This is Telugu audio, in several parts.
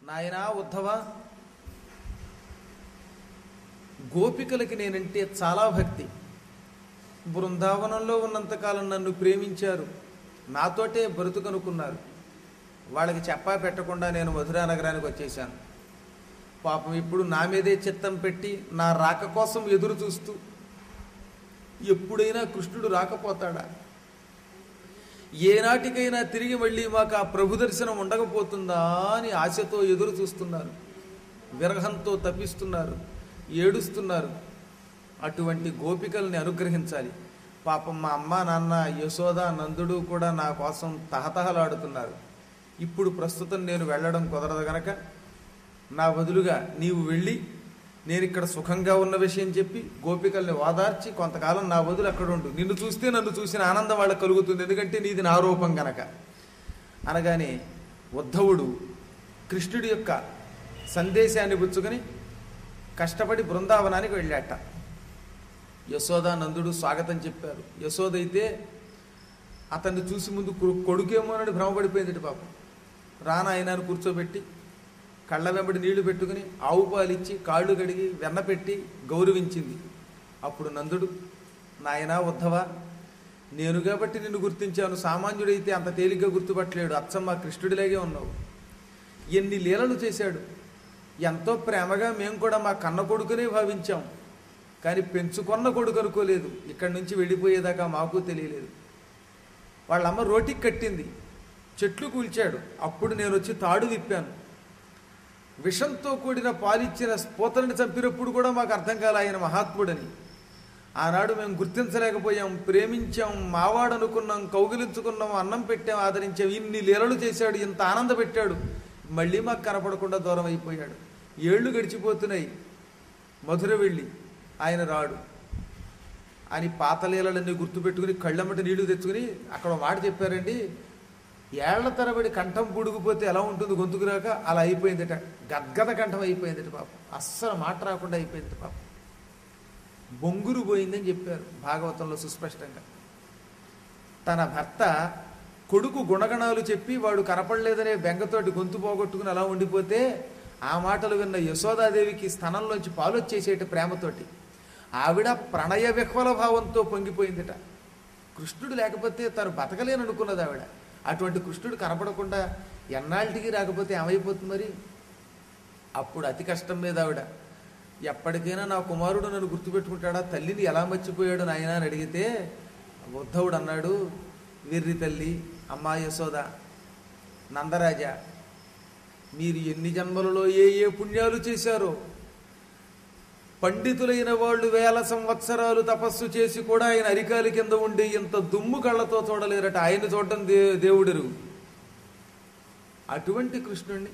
నాయనా ఉద్ధవ గోపికలకి నేనంటే చాలా భక్తి బృందావనంలో ఉన్నంతకాలం నన్ను ప్రేమించారు నాతోటే బ్రతుకనుకున్నారు వాళ్ళకి చెప్పా పెట్టకుండా నేను మధురా నగరానికి వచ్చేసాను పాపం ఇప్పుడు నా మీదే చిత్తం పెట్టి నా రాక కోసం ఎదురు చూస్తూ ఎప్పుడైనా కృష్ణుడు రాకపోతాడా ఏనాటికైనా తిరిగి మళ్ళీ మాకు ఆ ప్రభు దర్శనం ఉండకపోతుందా అని ఆశతో ఎదురు చూస్తున్నారు విరహంతో తప్పిస్తున్నారు ఏడుస్తున్నారు అటువంటి గోపికల్ని అనుగ్రహించాలి పాపం మా అమ్మ నాన్న యశోద నందుడు కూడా నా కోసం తహతహలాడుతున్నారు ఇప్పుడు ప్రస్తుతం నేను వెళ్ళడం కుదరదు గనక నా బదులుగా నీవు వెళ్ళి నేను ఇక్కడ సుఖంగా ఉన్న విషయం చెప్పి గోపికల్ని ఓదార్చి కొంతకాలం నా బదులు అక్కడ ఉండు నిన్ను చూస్తే నన్ను చూసిన ఆనందం వాళ్ళకి కలుగుతుంది ఎందుకంటే నీది నా రూపం గనక అనగానే ఉద్ధవుడు కృష్ణుడి యొక్క సందేశాన్ని పుచ్చుకొని కష్టపడి బృందావనానికి వెళ్ళాట యశోద నందుడు స్వాగతం చెప్పారు యశోద అయితే అతన్ని చూసి ముందు కొ- కొడుకేమోనని భ్రమపడిపోయింది పాపం రానాయనాన్ని కూర్చోబెట్టి కళ్ళ వెంబడి నీళ్లు పెట్టుకుని ఆవు పాలిచ్చి కాళ్ళు కడిగి వెన్న పెట్టి గౌరవించింది అప్పుడు నందుడు నాయనా ఉద్ధవ నేను కాబట్టి నిన్ను గుర్తించాను సామాన్యుడైతే అంత తేలిగ్గా గుర్తుపట్టలేడు అచ్చమ్మ కృష్ణుడిలాగే ఉన్నావు ఎన్ని లీలలు చేశాడు ఎంతో ప్రేమగా మేము కూడా మా కన్న కొడుకునే భావించాం కానీ పెంచుకొన్న కొడుకు అనుకోలేదు ఇక్కడి నుంచి వెళ్ళిపోయేదాకా మాకు తెలియలేదు వాళ్ళమ్మ రోటికి కట్టింది చెట్లు కూల్చాడు అప్పుడు నేను వచ్చి తాడు విప్పాను విషంతో కూడిన పాలిచ్చిన స్పోతని చంపినప్పుడు కూడా మాకు అర్థం కాలే ఆయన మహాత్ముడని ఆనాడు మేము గుర్తించలేకపోయాం ప్రేమించాం మావాడనుకున్నాం కౌగిలించుకున్నాం అన్నం పెట్టాం ఆదరించాం ఇన్ని లీలలు చేశాడు ఇంత ఆనంద పెట్టాడు మళ్ళీ మాకు కనపడకుండా దూరం అయిపోయాడు ఏళ్ళు గడిచిపోతున్నాయి మధుర వెళ్ళి ఆయన రాడు అని పాత లీలలన్నీ గుర్తుపెట్టుకుని కళ్ళమ్మటి నీళ్లు తెచ్చుకుని అక్కడ ఒక మాట చెప్పారండి ఏళ్ల తరబడి కంఠం పుడుకుపోతే ఎలా ఉంటుంది గొంతుకు రాక అలా అయిపోయిందట గద్గద కంఠం అయిపోయిందట పాపం అస్సలు మాట రాకుండా అయిపోయింది పాపం బొంగురు పోయిందని చెప్పారు భాగవతంలో సుస్పష్టంగా తన భర్త కొడుకు గుణగణాలు చెప్పి వాడు కనపడలేదనే బెంగతోటి గొంతు పోగొట్టుకుని అలా ఉండిపోతే ఆ మాటలు విన్న యశోదాదేవికి స్థనంలోంచి పాలు వచ్చేసేట ప్రేమతోటి ఆవిడ ప్రణయ విహ్వల భావంతో పొంగిపోయిందిట కృష్ణుడు లేకపోతే తను బతకలేననుకున్నది ఆవిడ అటువంటి కృష్ణుడు కనపడకుండా ఎన్నాళ్ళకి రాకపోతే ఏమైపోతుంది మరి అప్పుడు అతి కష్టం మీద ఆవిడ ఎప్పటికైనా నా కుమారుడు నన్ను గుర్తుపెట్టుకుంటాడా తల్లిని ఎలా మర్చిపోయాడు నాయన అని అడిగితే ఉద్ధవుడు అన్నాడు వీర్రి తల్లి అమ్మా యశోద నందరాజా మీరు ఎన్ని జన్మలలో ఏ ఏ పుణ్యాలు చేశారో పండితులైన వాళ్ళు వేల సంవత్సరాలు తపస్సు చేసి కూడా ఆయన అరికాలి కింద ఉండి ఇంత దుమ్ము కళ్ళతో చూడలేరట ఆయన చూడటం దే దేవుడెరుగు అటువంటి కృష్ణుణ్ణి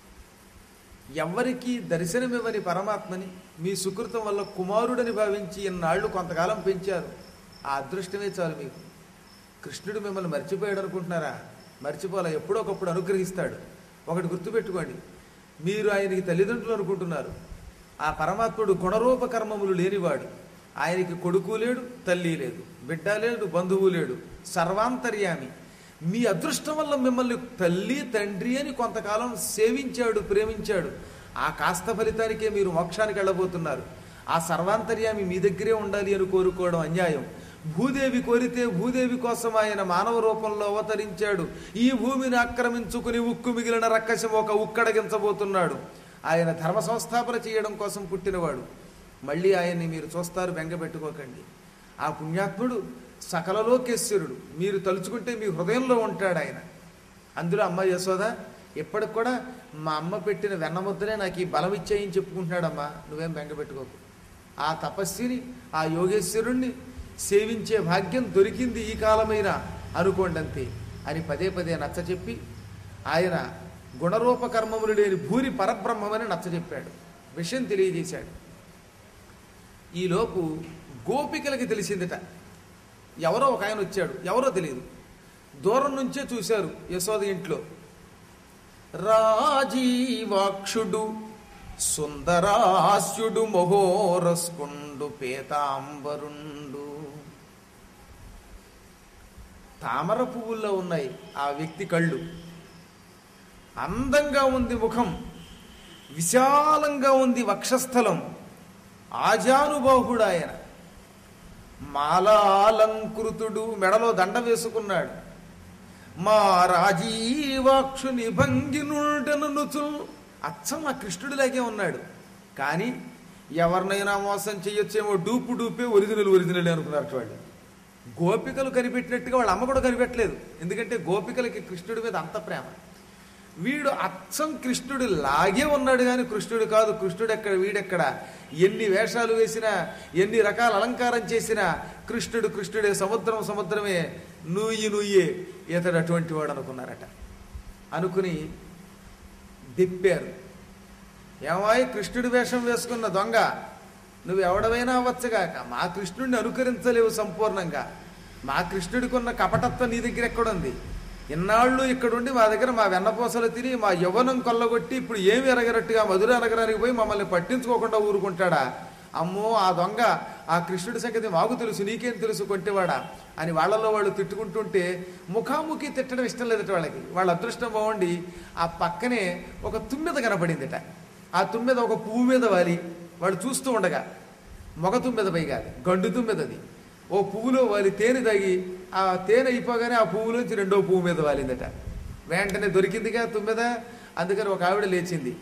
ఎవరికి దర్శనమివ్వని పరమాత్మని మీ సుకృతం వల్ల కుమారుడని భావించి ఇన్నాళ్ళు కొంతకాలం పెంచారు ఆ అదృష్టమే చాలు మీకు కృష్ణుడు మిమ్మల్ని మర్చిపోయాడు అనుకుంటున్నారా మర్చిపోలే ఎప్పుడో ఒకప్పుడు అనుగ్రహిస్తాడు ఒకటి గుర్తుపెట్టుకోండి మీరు ఆయనకి తల్లిదండ్రులు అనుకుంటున్నారు ఆ పరమాత్ముడు గుణరూప కర్మములు లేనివాడు ఆయనకి కొడుకు లేడు తల్లి లేదు బిడ్డ లేడు బంధువు లేడు సర్వాంతర్యామి మీ అదృష్టం వల్ల మిమ్మల్ని తల్లి తండ్రి అని కొంతకాలం సేవించాడు ప్రేమించాడు ఆ కాస్త ఫలితానికే మీరు మోక్షానికి వెళ్ళబోతున్నారు ఆ సర్వాంతర్యామి మీ దగ్గరే ఉండాలి అని కోరుకోవడం అన్యాయం భూదేవి కోరితే భూదేవి కోసం ఆయన మానవ రూపంలో అవతరించాడు ఈ భూమిని ఆక్రమించుకుని ఉక్కు మిగిలిన రక్కసం ఒక ఉక్కడగించబోతున్నాడు ఆయన ధర్మ సంస్థాపన చేయడం కోసం పుట్టినవాడు మళ్ళీ ఆయన్ని మీరు చూస్తారు బెంగపెట్టుకోకండి ఆ పుణ్యాత్ముడు సకలలోకేశ్వరుడు మీరు తలుచుకుంటే మీ హృదయంలో ఉంటాడు ఆయన అందులో అమ్మ యశోద ఇప్పటికి కూడా మా అమ్మ పెట్టిన వెన్నముద్దనే నాకు ఈ బలం ఇచ్చాయని చెప్పుకుంటున్నాడమ్మా నువ్వేం బెంగపెట్టుకోకు ఆ తపస్విని ఆ యోగేశ్వరుణ్ణి సేవించే భాగ్యం దొరికింది ఈ కాలమైన అనుకోండి అంతే అని పదే పదే నచ్చ చెప్పి ఆయన గుణరూప కర్మములు లేని భూరి పరబ్రహ్మమని నచ్చజెప్పాడు విషయం తెలియజేశాడు ఈలోపు గోపికలకి తెలిసిందిట ఎవరో ఒక ఆయన వచ్చాడు ఎవరో తెలియదు దూరం నుంచే చూశారు యశోద ఇంట్లో రాజీవాక్షుడు సుందరాస్యుడు మహోరస్కుండు పీతాంబరుండు తామర పువ్వుల్లో ఉన్నాయి ఆ వ్యక్తి కళ్ళు అందంగా ఉంది ముఖం విశాలంగా ఉంది వక్షస్థలం ఆజానుబాహుడు ఆయన మాలాలంకృతుడు మెడలో దండ వేసుకున్నాడు మా రాజీవాక్షుని భంగినుడనుచు అచ్చం ఆ కృష్ణుడిలాగే ఉన్నాడు కానీ ఎవరినైనా మోసం చేయొచ్చేమో డూపు డూపే ఒరిజినల్ ఒరిజినల్ అనుకున్నారు వాళ్ళు గోపికలు కనిపెట్టినట్టుగా వాళ్ళ అమ్మ కూడా కనిపెట్టలేదు ఎందుకంటే గోపికలకి కృష్ణుడి మీద అంత ప్రేమ వీడు అచ్చం కృష్ణుడు లాగే ఉన్నాడు కానీ కృష్ణుడు కాదు కృష్ణుడు ఎక్కడ వీడెక్కడ ఎన్ని వేషాలు వేసినా ఎన్ని రకాల అలంకారం చేసినా కృష్ణుడు కృష్ణుడే సముద్రం సముద్రమే నుయ్యి నుయ్యే ఇతడు అటువంటి వాడు అనుకున్నారట అనుకుని దిప్పారు ఏమాయి కృష్ణుడి వేషం వేసుకున్న దొంగ నువ్వు ఎవడవైనా అవ్వచ్చుగాక మా కృష్ణుడిని అనుకరించలేవు సంపూర్ణంగా మా కృష్ణుడికి ఉన్న కపటత్వం నీ దగ్గర ఎక్కడుంది ఇన్నాళ్ళు ఇక్కడుండి మా దగ్గర మా వెన్నపూసలు తిని మా యవ్వనం కొల్లగొట్టి ఇప్పుడు ఏమి ఎరగనట్టుగా మధుర నగరానికి పోయి మమ్మల్ని పట్టించుకోకుండా ఊరుకుంటాడా అమ్మో ఆ దొంగ ఆ కృష్ణుడి సంగతి మాకు తెలుసు నీకేం తెలుసు కొంటేవాడా అని వాళ్ళలో వాళ్ళు తిట్టుకుంటుంటే ముఖాముఖి తిట్టడం ఇష్టం లేదట వాళ్ళకి వాళ్ళ అదృష్టం బాగుండి ఆ పక్కనే ఒక తుమ్మెద కనపడిందిట ఆ తుమ్మెద ఒక పువ్వు మీద వాలి వాడు చూస్తూ ఉండగా మొగ తుమ్మెద పైగా అది గండు తుమ్మెదది ఓ పువ్వులో వాలి తేనె తాగి ఆ తేనె అయిపోగానే ఆ పువ్వులోంచి రెండో పువ్వు మీద వాలిందట వెంటనే దొరికిందిగా తుమ్మెద అందుకని ఒక ఆవిడ లేచింది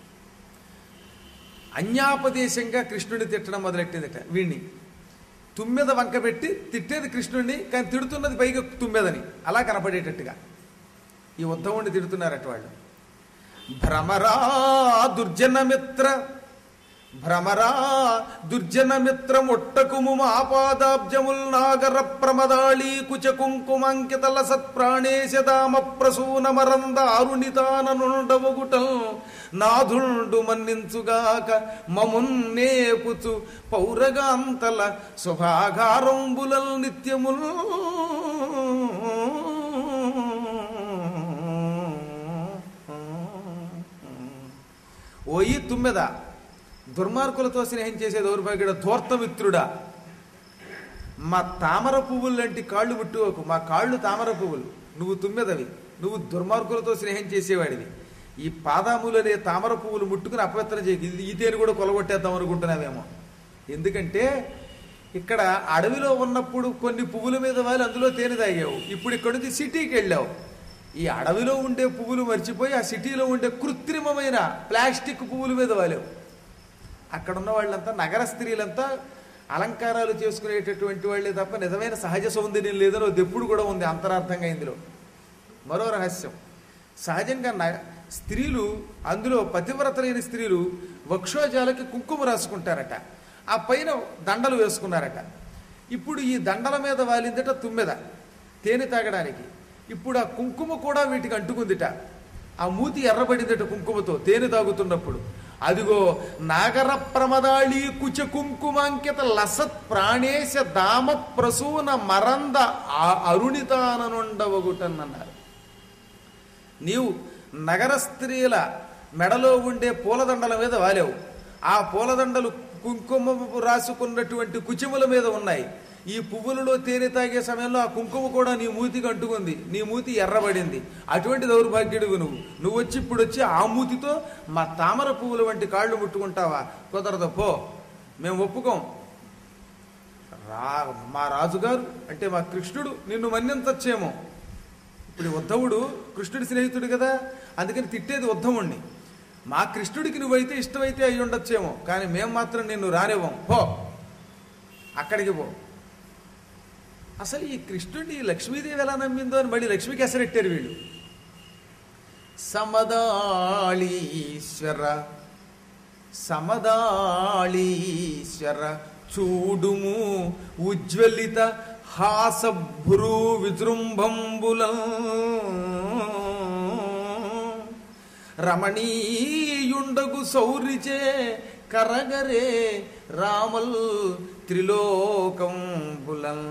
అన్యాపదేశంగా కృష్ణుడిని తిట్టడం మొదలెట్టిందట వీణ్ణి తుమ్మెద వంక పెట్టి తిట్టేది కృష్ణుడిని కానీ తిడుతున్నది పైగా తుమ్మెదని అలా కనపడేటట్టుగా ఈ ఉద్ధవుణ్ణి తిడుతున్నారట వాళ్ళు భ్రమరా దుర్జనమిత్ర భ్రమరా దుర్జనమిత్ర ముట్టకుము ఆపాదాబ్జముల్ నాగర ప్రమదాళీ కుచ కుంకుమంకితల సత్ప్రాణేశదామ ప్రసూన మరంద అరుణితాననుండవగుటం నాథుండు మన్నించుగాక మమున్నేపుచు పౌరగాంతల శుభాగారంబులల్ నిత్యముల్ ఓయి తుమ్మెద దుర్మార్గులతో స్నేహం చేసే దౌర్భాగ్యుడ ధూర్తమిత్రుడా మా తామర పువ్వులు లాంటి కాళ్ళు ముట్టుకోకు మా కాళ్ళు తామర పువ్వులు నువ్వు తుమ్మెదవి నువ్వు దుర్మార్గులతో స్నేహం చేసేవాడివి ఈ పాదాములనే తామర పువ్వులు ముట్టుకుని అపవిత్రం చేయకు ఇది ఈ తేను కూడా కొలగొట్టేద్దాం అనుకుంటున్నావేమో ఎందుకంటే ఇక్కడ అడవిలో ఉన్నప్పుడు కొన్ని పువ్వుల మీద వాలి అందులో తేనె తాగావు ఇప్పుడు ఇక్కడ నుంచి సిటీకి వెళ్ళావు ఈ అడవిలో ఉండే పువ్వులు మర్చిపోయి ఆ సిటీలో ఉండే కృత్రిమమైన ప్లాస్టిక్ పువ్వుల మీద వాలేవు అక్కడ ఉన్న వాళ్ళంతా నగర స్త్రీలంతా అలంకారాలు చేసుకునేటటువంటి వాళ్ళే తప్ప నిజమైన సహజ సౌందర్యం లేదని ఒక దెప్పుడు కూడా ఉంది అంతరార్థంగా ఇందులో మరో రహస్యం సహజంగా న- స్త్రీలు అందులో పతివ్రతలైన స్త్రీలు వక్షోజాలకి కుంకుమ రాసుకుంటారట ఆ పైన దండలు వేసుకున్నారట ఇప్పుడు ఈ దండల మీద వాలిందట తుమ్మెద తేనె తాగడానికి ఇప్పుడు ఆ కుంకుమ కూడా వీటికి అంటుకుందిట ఆ మూతి ఎర్రబడిందట కుంకుమతో తేనె తాగుతున్నప్పుడు అదిగో నాగర ప్రమదాళి కుచ కుంకుమాంకిత లసత్ ప్రాణేశ దామ ప్రసూన మరంద ఆ- అరుణితాననుండవగుటన్నన్నారు నీవు నగర స్త్రీల మెడలో ఉండే పూలదండల మీద వాలేవు ఆ పూలదండలు కుంకుమ రాసుకున్నటువంటి కుచిముల మీద ఉన్నాయి ఈ పువ్వులలో తేనె తాగే సమయంలో ఆ కుంకుమ కూడా నీ మూతికి అంటుకుంది నీ మూతి ఎర్రబడింది అటువంటి దౌర్భాగ్యుడివి నువ్వు నువ్వు వచ్చి ఇప్పుడు వచ్చి ఆ మూతితో మా తామర పువ్వుల వంటి కాళ్ళు ముట్టుకుంటావా కుదరదు పో మేము ఒప్పుకోం రా మా రాజుగారు అంటే మా కృష్ణుడు నిన్ను మన్నించచ్చేమో ఇప్పుడు ఈ ఉద్ధవుడు కృష్ణుడి స్నేహితుడు కదా అందుకని తిట్టేది ఉద్ధవుణ్ణి మా కృష్ణుడికి నువ్వైతే ఇష్టమైతే అయి ఉండొచ్చేమో కానీ మేము మాత్రం నిన్ను రానివ్వం పో అక్కడికి పో అసలు ఈ కృష్ణుడిని ఈ లక్ష్మీదేవి ఎలా నమ్మిందో అని మళ్ళీ లక్ష్మికి ఎసరెట్టారు వీళ్ళు సమదాళీశ్వర సమదాళీశ్వర చూడుము ఉజ్వలిత హాసభ్రూ విజృంభంబుల రమణీయుండగు సౌరిచే కరగరే రామల్ త్రిలోకంబులం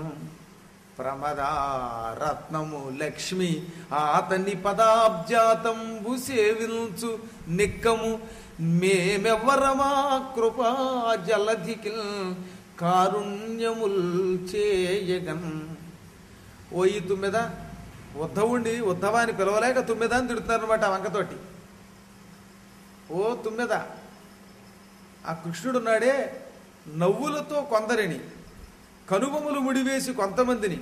ప్రమదారత్నము లక్ష్మి ఆతని పదాబ్జాతంబు సేవించు నిక్కము మేమెవ్వరమా కృపా జలధికిల్ కారుణ్యముల్ చేయగన్ ఓయి తుమ్మెద ఉద్ధవుండి ఉద్ధవాన్ని పిలవలేక తుమ్మెద అని తిడుతున్నారనమాట వంకతోటి ఓ తుమ్మెద ఆ కృష్ణుడున్నాడే నవ్వులతో కొందరిని కనుబొమ్మలు ముడివేసి కొంతమందిని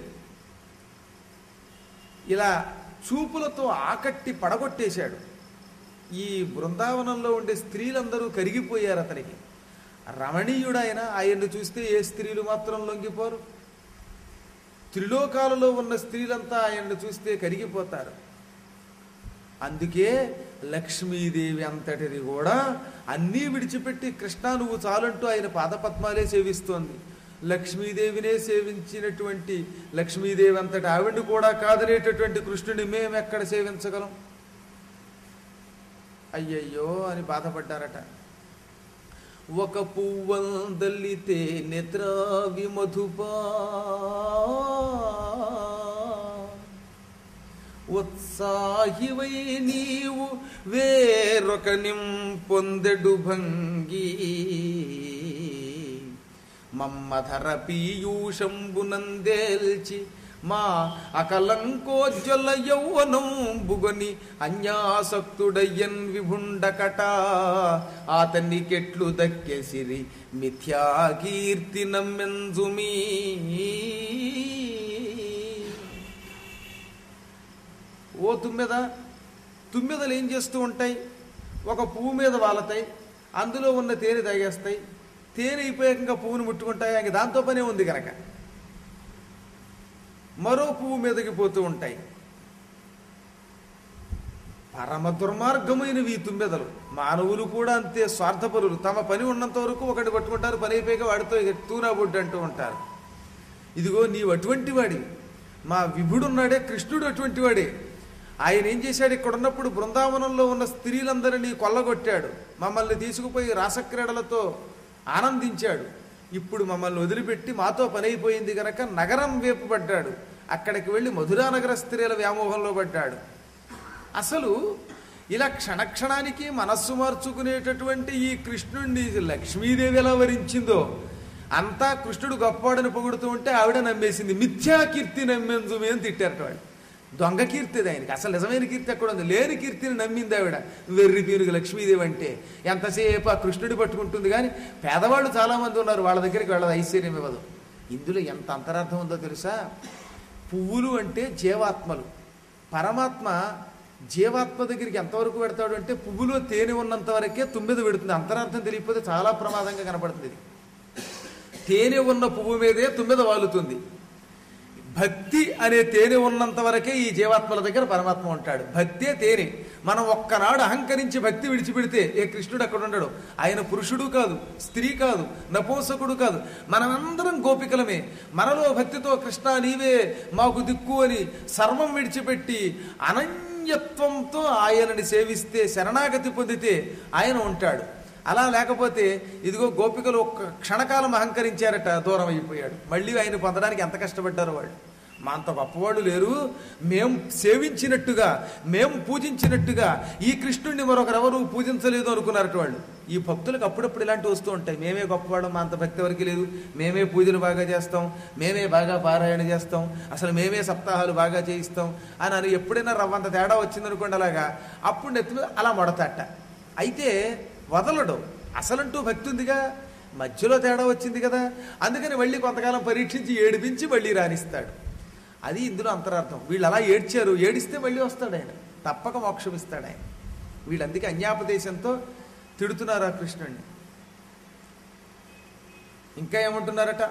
ఇలా చూపులతో ఆకట్టి పడగొట్టేశాడు ఈ బృందావనంలో ఉండే స్త్రీలందరూ కరిగిపోయారు అతనికి రమణీయుడైన ఆయన్ను చూస్తే ఏ స్త్రీలు మాత్రం లొంగిపోరు త్రిలోకాలలో ఉన్న స్త్రీలంతా ఆయన్ను చూస్తే కరిగిపోతారు అందుకే లక్ష్మీదేవి అంతటిది కూడా అన్నీ విడిచిపెట్టి కృష్ణ నువ్వు చాలంటూ ఆయన పాదపద్మాలే సేవిస్తోంది లక్ష్మీదేవినే సేవించినటువంటి లక్ష్మీదేవి అంతటి ఆవిడ కూడా కాదనేటటువంటి కృష్ణుని మేము ఎక్కడ సేవించగలం అయ్యయ్యో అని బాధపడ్డారట ఒక పువ్వందల్లితే నెత్రావి మధుపా ఉత్సాహివై నీవు వేరొక నింపొందెడు భంగి మమ్మధర పీయూషంబునందేల్చి మా అకలంకోజ్వల యౌవనం బుగని అన్యాసక్తుడయ్యన్ విభుండకట ఆతనికెట్లు దక్కెసిరి మిథ్యాకీర్తి నమ్మెంజుమీ ఓ తుమ్మెద తుమ్మెదలు ఏం చేస్తూ ఉంటాయి ఒక పువ్వు మీద వాలతాయి అందులో ఉన్న తేనె తాగేస్తాయి తేనె అయిపోయాక పువ్వుని ముట్టుకుంటాయి ఇంక దాంతో పనే ఉంది కనుక మరో పువ్వు మీదకి పోతూ ఉంటాయి పరమ దుర్మార్గమైనవి ఈ తుమ్మెదలు మానవులు కూడా అంతే స్వార్థపరులు తమ పని ఉన్నంత వరకు ఒకటి పట్టుకుంటారు పని అయిపోయాక వాడితో ఇక తూనాబొడ్డు అంటూ ఉంటారు ఇదిగో నీవు అటువంటి వాడి మా విభుడున్నాడే కృష్ణుడు అటువంటి వాడే ఆయన ఏం చేశాడు ఇక్కడ ఉన్నప్పుడు బృందావనంలో ఉన్న స్త్రీలందరినీ కొల్లగొట్టాడు మమ్మల్ని తీసుకుపోయి రాసక్రీడలతో ఆనందించాడు ఇప్పుడు మమ్మల్ని వదిలిపెట్టి మాతో పని అయిపోయింది గనక నగరం వైపు పడ్డాడు అక్కడికి వెళ్ళి మధురానగర స్త్రీల వ్యామోహంలో పడ్డాడు అసలు ఇలా క్షణక్షణానికి మనస్సు మార్చుకునేటటువంటి ఈ కృష్ణుణ్ణి లక్ష్మీదేవి ఎలా వరించిందో అంతా కృష్ణుడు గొప్పవాడని పొగుడుతూ ఉంటే ఆవిడ నమ్మేసింది మిథ్యా కీర్తి నమ్మేందుమే అని తిట్టారట వాడు దొంగ కీర్తి అది ఆయనకి అసలు నిజమైన కీర్తి ఎక్కడ ఉంది లేని కీర్తిని నమ్మింది ఆవిడ వెర్రి పీనుగు లక్ష్మీదేవి అంటే ఎంతసేపు ఆ కృష్ణుడి పట్టుకుంటుంది కానీ పేదవాళ్ళు చాలామంది ఉన్నారు వాళ్ళ దగ్గరికి వెళ్ళదు ఐశ్వర్యం ఇవ్వదు ఇందులో ఎంత అంతరార్థం ఉందో తెలుసా పువ్వులు అంటే జీవాత్మలు పరమాత్మ జీవాత్మ దగ్గరికి ఎంతవరకు పెడతాడు అంటే పువ్వులో తేనె ఉన్నంత వరకే తుమ్మిద పెడుతుంది అంతరార్థం తెలియకపోతే చాలా ప్రమాదంగా కనపడుతుంది ఇది తేనె ఉన్న పువ్వు మీదే తుమ్మిద వాలుతుంది భక్తి అనే తేనె ఉన్నంత వరకే ఈ జీవాత్మల దగ్గర పరమాత్మ ఉంటాడు భక్తే తేనె మనం ఒక్కనాడు అహంకరించి భక్తి విడిచిపెడితే ఏ కృష్ణుడు అక్కడ ఉండడు ఆయన పురుషుడు కాదు స్త్రీ కాదు నపూంసకుడు కాదు మనమందరం గోపికలమే మనలో భక్తితో కృష్ణ నీవే మాకు దిక్కు అని సర్వం విడిచిపెట్టి అనన్యత్వంతో ఆయనని సేవిస్తే శరణాగతి పొందితే ఆయన ఉంటాడు అలా లేకపోతే ఇదిగో గోపికలు ఒక్క క్షణకాలం అహంకరించారట దూరం అయిపోయాడు మళ్ళీ ఆయన పొందడానికి ఎంత కష్టపడ్డారు వాళ్ళు మా అంత గొప్పవాళ్ళు లేరు మేం సేవించినట్టుగా మేం పూజించినట్టుగా ఈ కృష్ణుడిని మరొకరెవరు పూజించలేదు అనుకున్నారట వాళ్ళు ఈ భక్తులకు అప్పుడప్పుడు ఇలాంటివి వస్తూ ఉంటాయి మేమే గొప్పవాడు మా అంత భక్తి వరకు లేదు మేమే పూజలు బాగా చేస్తాం మేమే బాగా పారాయణ చేస్తాం అసలు మేమే సప్తాహాలు బాగా చేయిస్తాం అని అని ఎప్పుడైనా రవ్వంత తేడా వచ్చిందనుకోండి అలాగా అప్పుడు నెత్తి మీద అలా మొడతాట అయితే వదలడు అసలంటూ భక్తి ఉందిగా మధ్యలో తేడా వచ్చింది కదా అందుకని మళ్ళీ కొంతకాలం పరీక్షించి ఏడిపించి మళ్ళీ రాణిస్తాడు అది ఇందులో అంతరార్థం వీళ్ళు అలా ఏడ్చారు ఏడిస్తే మళ్ళీ వస్తాడు ఆయన తప్పక మోక్షం ఇస్తాడు ఆయన వీళ్ళందుకే అన్యాపదేశంతో తిడుతున్నారు ఆ కృష్ణుడిని ఇంకా ఏమంటున్నారట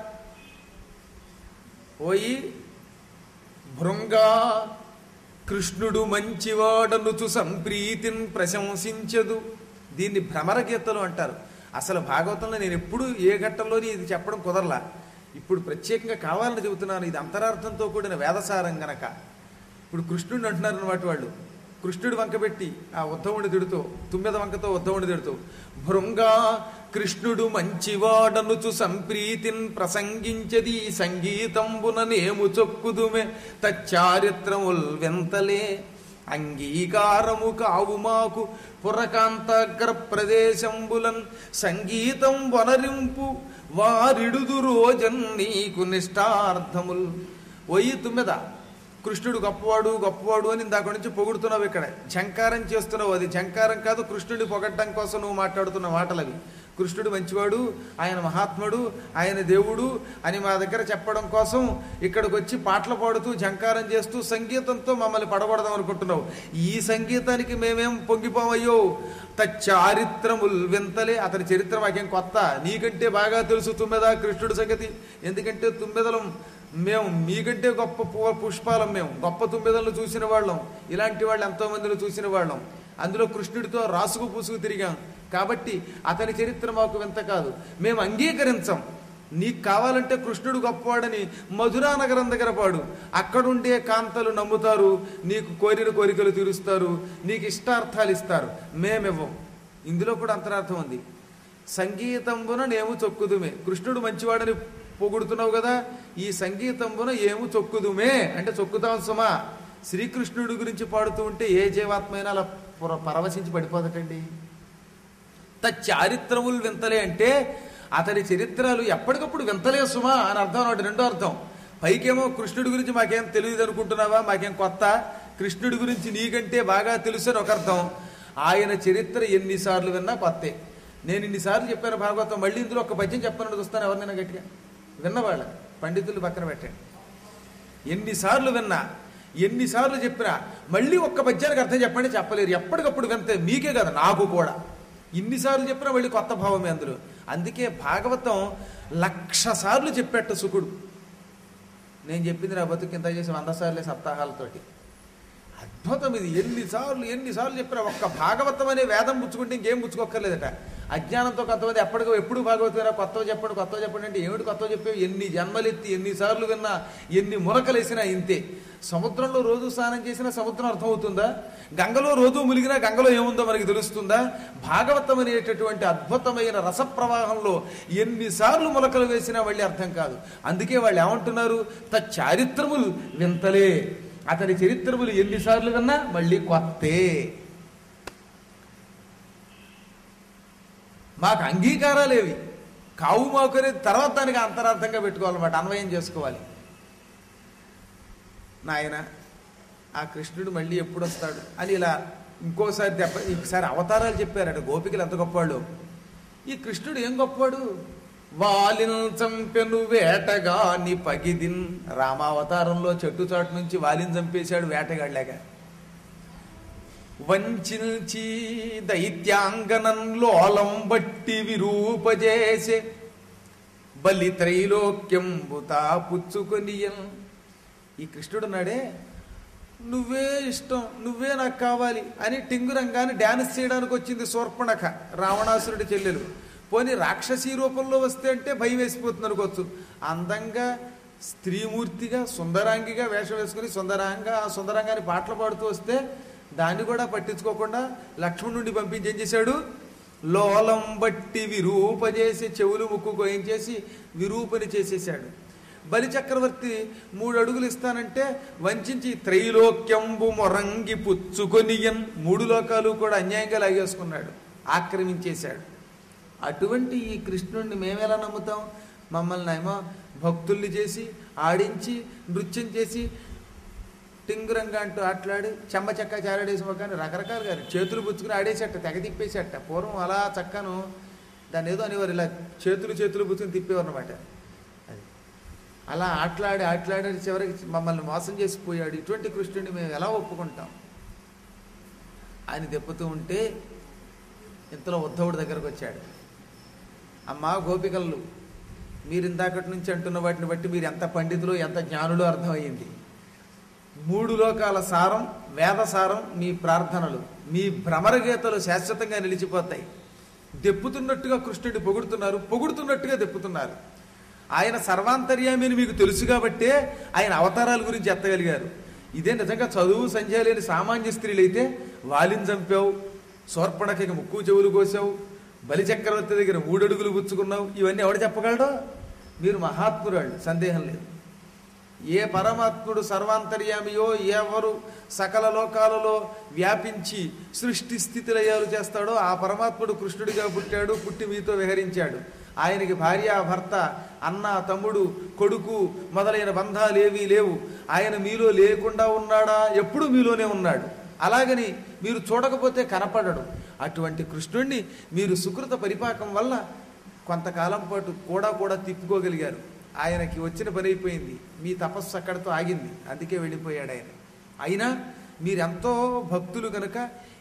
ఓయి భృంగా కృష్ణుడు మంచివాడనుచు సంప్రీతిని ప్రశంసించదు దీన్ని భ్రమర గీతలు అంటారు అసలు భాగవతంలో నేను ఎప్పుడు ఏ ఘట్టంలోని ఇది చెప్పడం కుదరలా ఇప్పుడు ప్రత్యేకంగా కావాలని చెబుతున్నాను ఇది అంతరార్థంతో కూడిన వేదసారం గనక ఇప్పుడు కృష్ణుడిని అంటున్నారు అన్నమాట వాళ్ళు కృష్ణుడు వంకబెట్టి ఆ ఉద్ధవుని తిడుతూ తుమ్మెద వంకతో ఉద్ధవుని తిడుతూ భృంగా కృష్ణుడు మంచివాడనుచు సంప్రీతిన్ ప్రసంగించది సంగీతంబున నేము చొక్కుదుమే తచ్చారిత్రముల్ వెంతలే అంగీకారము కావు మాకు పురకాంతగ్ర ప్రదేశంబులన్ సంగీతం వనరింపు వారిడుదు రోజన్ నీకు నిష్టార్థముల్ ఒయ్యి తుమ్మెద కృష్ణుడు గొప్పవాడు గొప్పవాడు అని ఇందాక నుంచి పొగుడుతున్నావు ఇక్కడ ఝంకారం చేస్తున్నావు అది ఝంకారం కాదు కృష్ణుడిని పొగట్టడం కోసం నువ్వు మాట్లాడుతున్న మాటలు అవి కృష్ణుడు మంచివాడు ఆయన మహాత్ముడు ఆయన దేవుడు అని మా దగ్గర చెప్పడం కోసం ఇక్కడికి వచ్చి పాటలు పాడుతూ ఝంకారం చేస్తూ సంగీతంతో మమ్మల్ని పడగొడదాం అనుకుంటున్నావు ఈ సంగీతానికి మేమేం పొంగిపోవయ్యో తచ్చారిత్రముల్ వింతలే అతని చరిత్ర మాకేం కొత్త నీకంటే బాగా తెలుసు తుమ్మెద కృష్ణుడి సంగతి ఎందుకంటే తుమ్మెదలం మేము మీకంటే గొప్ప పు- పుష్పాలం మేము గొప్ప తుమ్మెదలను చూసిన వాళ్ళం ఇలాంటి వాళ్ళు ఎంతో మందిని చూసిన వాళ్ళం అందులో కృష్ణుడితో రాసుకు పూసుకు తిరిగాం కాబట్టి అతని చరిత్ర మాకు వింత కాదు మేము అంగీకరించం నీకు కావాలంటే కృష్ణుడు గొప్పవాడని మధురా నగరం దగ్గర పాడు అక్కడుండే కాంతలు నమ్ముతారు నీకు కోరిన కోరికలు తీరుస్తారు నీకు ఇష్టార్థాలు ఇస్తారు మేమివ్వం ఇందులో కూడా అంతరార్థం ఉంది సంగీతంబున నేము చొక్కుదుమే కృష్ణుడు మంచివాడని పొగుడుతున్నావు కదా ఈ సంగీతంబున ఏము చొక్కుదుమే అంటే చొక్కుతాం సుమా శ్రీకృష్ణుడి గురించి పాడుతూ ఉంటే ఏ జీవాత్మైనా అలా పుర- పరవశించి పడిపోదటండి చారిత్రములు వింతలే అంటే అతని చరిత్రలు ఎప్పటికప్పుడు వింతలే సుమా అని అర్థం అన్నమాట రెండో అర్థం పైకేమో కృష్ణుడి గురించి మాకేం తెలియదు అనుకుంటున్నావా మాకేం కొత్త కృష్ణుడి గురించి నీకంటే బాగా తెలుసు అని ఒక అర్థం ఆయన చరిత్ర ఎన్నిసార్లు విన్నా కొత్తే నేను ఇన్నిసార్లు చెప్పాను భాగవతం మళ్ళీ ఇందులో ఒక పద్యం చెప్పాలని చూస్తాను ఎవరినైనా గట్టిగా విన్నవాళ్ళ పండితులు పక్కన పెట్టండి ఎన్నిసార్లు విన్నా ఎన్నిసార్లు చెప్పినా మళ్ళీ ఒక్క పద్యానికి అర్థం చెప్పండి చెప్పలేరు ఎప్పటికప్పుడు వింతే మీకే కదా నాకు కూడా ఇన్నిసార్లు చెప్పినా మళ్ళీ కొత్త భావమే అందులో అందుకే భాగవతం లక్ష సార్లు చెప్పేట సుకుడు నేను చెప్పింది నా బతుకు ఇంత చేసి వంద సార్లే సప్తాహాలతోటి అద్భుతం ఇది ఎన్నిసార్లు ఎన్నిసార్లు చెప్పినా ఒక్క భాగవతం అనే వేదం పుచ్చుకుంటే ఇంకేం పుచ్చుకోక్కర్లేదట అజ్ఞానంతో కొంతమంది ఎప్పటికో ఎప్పుడు భాగవతమైనా కొత్తవి చెప్పండి కొత్తవి చెప్పండి అంటే ఏమిటి కొత్తవి చెప్పేవి ఎన్ని జన్మలెత్తి ఎన్నిసార్లు విన్నా ఎన్ని మునకలేసినా ఇంతే సముద్రంలో రోజు స్నానం చేసినా సముద్రం అర్థమవుతుందా గంగలో రోజు ములిగినా గంగలో ఏముందో మనకి తెలుస్తుందా భాగవతం అనేటటువంటి అద్భుతమైన రసప్రవాహంలో ఎన్నిసార్లు ములకలు వేసినా మళ్ళీ అర్థం కాదు అందుకే వాళ్ళు ఏమంటున్నారు చారిత్రములు వింతలే అతని చరిత్రములు ఎన్నిసార్లు విన్నా మళ్ళీ కొత్తే మాకు అంగీకారాలేవి కావు మాకునే తర్వాత దానికి అంతరార్థంగా పెట్టుకోవాలన్నమాట అన్వయం చేసుకోవాలి నాయన ఆ కృష్ణుడు మళ్ళీ ఎప్పుడు వస్తాడు అని ఇలా ఇంకోసారి దెబ్బ ఈసారి అవతారాలు చెప్పారట గోపికలు ఎంత గొప్పవాళ్ళు ఈ కృష్ణుడు ఏం గొప్పవాడు వాలిన్ చంపెను వేటగాని పగిదిన్ రామావతారంలో చెట్టు చాటు నుంచి వాలిని చంపేశాడు వేటగాళ్ళగా వంచించి దైత్యాంగనం లోలం బట్టి విరూపజేసే బలి త్రైలోక్యంబుతా పుచ్చుకొనియన్ ఈ కృష్ణుడు నాడే నువ్వే ఇష్టం నువ్వే నాకు కావాలి అని టింగురంగాన్ని డ్యాన్స్ చేయడానికి వచ్చింది శూర్పణఖ రావణాసురుడి చెల్లెలు పోనీ రాక్షసీ రూపంలో వస్తే అంటే భయం వేసిపోతుంది అనుకోవచ్చు అందంగా స్త్రీమూర్తిగా సుందరాంగిగా వేషం వేసుకుని సుందరంగా ఆ సుందరంగాని పాటలు పాడుతూ వస్తే దాన్ని కూడా పట్టించుకోకుండా లక్ష్మణుడిని పంపించి ఏం చేశాడు లోలం బట్టి విరూపజేసి చెవులు ముక్కు కోయించేసి విరూపని చేసేసాడు బలి చక్రవర్తి మూడు అడుగులు ఇస్తానంటే వంచి త్రైలోక్యంబు మొరంగి పుచ్చుకొనియన్ మూడు లోకాలు కూడా అన్యాయంగా లాగేసుకున్నాడు ఆక్రమించేశాడు అటువంటి ఈ కృష్ణుడిని మేమెలా నమ్ముతాం మమ్మల్ని ఏమో భక్తుల్ని చేసి ఆడించి నృత్యం చేసి టింగురంగా అంటూ ఆటలాడి చెమ్మ చెక్క చారడేసి కానీ రకరకాలుగా చేతులు పుచ్చుకుని ఆడేసేట తెగ తిప్పేసేట పూర్వం అలా చక్కను దాన్ని ఏదో అనేవారు ఇలా చేతులు చేతులు పుచ్చుకుని తిప్పేవారు అనమాట అది అలా ఆటలాడి ఆటలాడి చివరికి మమ్మల్ని మోసం చేసిపోయాడు ఇటువంటి కృష్ణుడిని మేము ఎలా ఒప్పుకుంటాం ఆయన దెప్పుతూ ఉంటే ఇంతలో ఉద్ధవుడి దగ్గరకు వచ్చాడు అమ్మా గోపికలు మీరు ఇందాకటి నుంచి అంటున్న వాటిని బట్టి మీరు ఎంత పండితులు ఎంత జ్ఞానులు అర్థమయ్యింది మూడు లోకాల సారం వేద సారం మీ ప్రార్థనలు మీ భ్రమరగీతలు శాశ్వతంగా నిలిచిపోతాయి దెప్పుతున్నట్టుగా కృష్ణుడిని పొగుడుతున్నారు పొగుడుతున్నట్టుగా దెప్పుతున్నారు ఆయన సర్వాంతర్యామి అని మీకు తెలుసు కాబట్టే ఆయన అవతారాల గురించి ఎత్తగలిగారు ఇదే నిజంగా చదువు సంధ్య లేని సామాన్య స్త్రీలైతే వాలిని చంపావు శోర్పణకి ముక్కు చెవులు కోసావు బలిచక్రవర్తి దగ్గర మూడడుగులు పుచ్చుకున్నావు ఇవన్నీ ఎవడు చెప్పగలడో మీరు మహాత్మురాళ్ళు సందేహం లేదు ఏ పరమాత్ముడు సర్వాంతర్యామియో ఎవరు సకల లోకాలలో వ్యాపించి సృష్టి స్థితి లయాలు చేస్తాడో ఆ పరమాత్ముడు కృష్ణుడిగా పుట్టాడు పుట్టి మీతో విహరించాడు ఆయనకి భార్య భర్త అన్న తమ్ముడు కొడుకు మొదలైన బంధాలు ఏవీ లేవు ఆయన మీలో లేకుండా ఉన్నాడా ఎప్పుడు మీలోనే ఉన్నాడు అలాగని మీరు చూడకపోతే కనపడడు అటువంటి కృష్ణుణ్ణి మీరు సుకృత పరిపాకం వల్ల కొంతకాలం పాటు కూడా కూడా తిప్పుకోగలిగారు ఆయనకి వచ్చిన పని అయిపోయింది మీ తపస్సు అక్కడితో ఆగింది అందుకే వెళ్ళిపోయాడు ఆయన అయినా మీరెంతో భక్తులు కనుక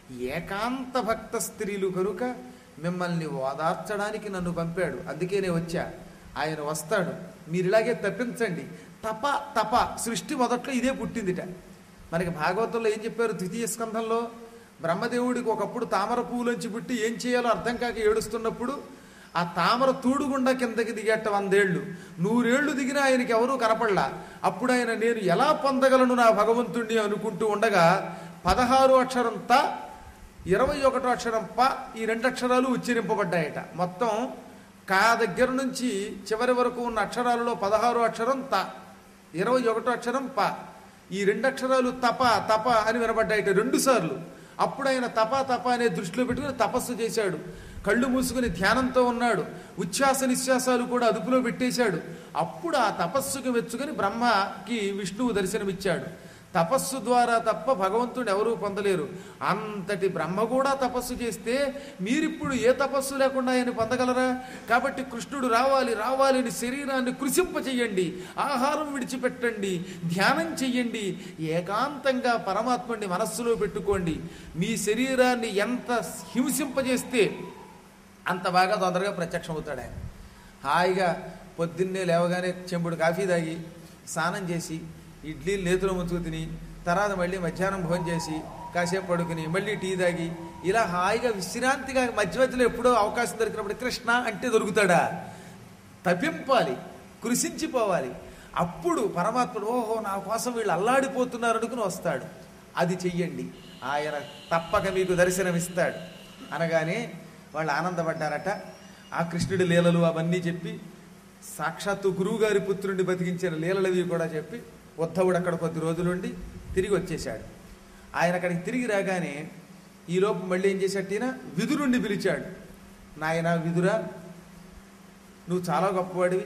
ఏకాంత భక్త స్త్రీలు కనుక మిమ్మల్ని ఓదార్చడానికి నన్ను పంపాడు అందుకే నేను వచ్చా ఆయన వస్తాడు మీరు ఇలాగే తప్పించండి తప తప సృష్టి మొదట్లో ఇదే పుట్టిందిట మనకి భాగవతంలో ఏం చెప్పారు ద్వితీయ స్కంధంలో బ్రహ్మదేవుడికి ఒకప్పుడు తామర పువ్వులోంచి పుట్టి ఏం చేయాలో అర్థం కాక ఏడుస్తున్నప్పుడు ఆ తామర తూడుగుండా కిందకి దిగేట వందేళ్లు నూరేళ్లు దిగినా ఆయనకి ఎవరూ కనపడలా అప్పుడు ఆయన నేను ఎలా పొందగలను నా భగవంతుణ్ణి అనుకుంటూ ఉండగా పదహారు అక్షరం త ఇరవై ఒకటో అక్షరం ప ఈ రెండు అక్షరాలు ఉచ్చరింపబడ్డాయట మొత్తం కా దగ్గర నుంచి చివరి వరకు ఉన్న అక్షరాలలో పదహారు అక్షరం త ఇరవై ఒకటో అక్షరం ప ఈ రెండు అక్షరాలు తప తప అని వినబడ్డాయట రెండు సార్లు అప్పుడు ఆయన తప తప అనే దృష్టిలో పెట్టుకుని తపస్సు చేశాడు కళ్ళు మూసుకుని ధ్యానంతో ఉన్నాడు ఉచ్ఛ్వాస నిశ్వాసాలు కూడా అదుపులో పెట్టేశాడు అప్పుడు ఆ తపస్సుకు మెచ్చుకొని బ్రహ్మకి విష్ణువు దర్శనమిచ్చాడు తపస్సు ద్వారా తప్ప భగవంతుడు ఎవరూ పొందలేరు అంతటి బ్రహ్మ కూడా తపస్సు చేస్తే మీరిప్పుడు ఏ తపస్సు లేకుండా ఆయన పొందగలరా కాబట్టి కృష్ణుడు రావాలి రావాలి అని శరీరాన్ని కృషింప చెయ్యండి ఆహారం విడిచిపెట్టండి ధ్యానం చెయ్యండి ఏకాంతంగా పరమాత్మని మనస్సులో పెట్టుకోండి మీ శరీరాన్ని ఎంత హింసింపజేస్తే అంత బాగా తొందరగా ప్రత్యక్షమవుతాడు ఆయన హాయిగా పొద్దున్నే లేవగానే చెంబుడు కాఫీ తాగి స్నానం చేసి ఇడ్లీ నేతులు ముంచుకు తిని తర్వాత మళ్ళీ మధ్యాహ్నం భోజనం చేసి కాసేపు పడుకుని మళ్ళీ టీ తాగి ఇలా హాయిగా విశ్రాంతిగా మధ్య మధ్యలో ఎప్పుడో అవకాశం దొరికినప్పుడు కృష్ణ అంటే దొరుకుతాడా తప్పింపాలి కృషించిపోవాలి అప్పుడు పరమాత్ముడు ఓహో నా కోసం వీళ్ళు అల్లాడిపోతున్నారు అనుకుని వస్తాడు అది చెయ్యండి ఆయన తప్పక మీకు దర్శనమిస్తాడు అనగానే వాళ్ళు ఆనందపడ్డారట ఆ కృష్ణుడి లీలలు అవన్నీ చెప్పి సాక్షాత్తు గురువుగారి పుత్రుడిని బతికించిన లీలలవి కూడా చెప్పి ఉద్ధవుడు అక్కడ కొద్ది రోజులుండి తిరిగి వచ్చేశాడు ఆయన అక్కడికి తిరిగి రాగానే ఈలోపు మళ్ళీ ఏం చేసేట్టిన విదురుణ్ణి పిలిచాడు నాయన విదురా నువ్వు చాలా గొప్పవాడివి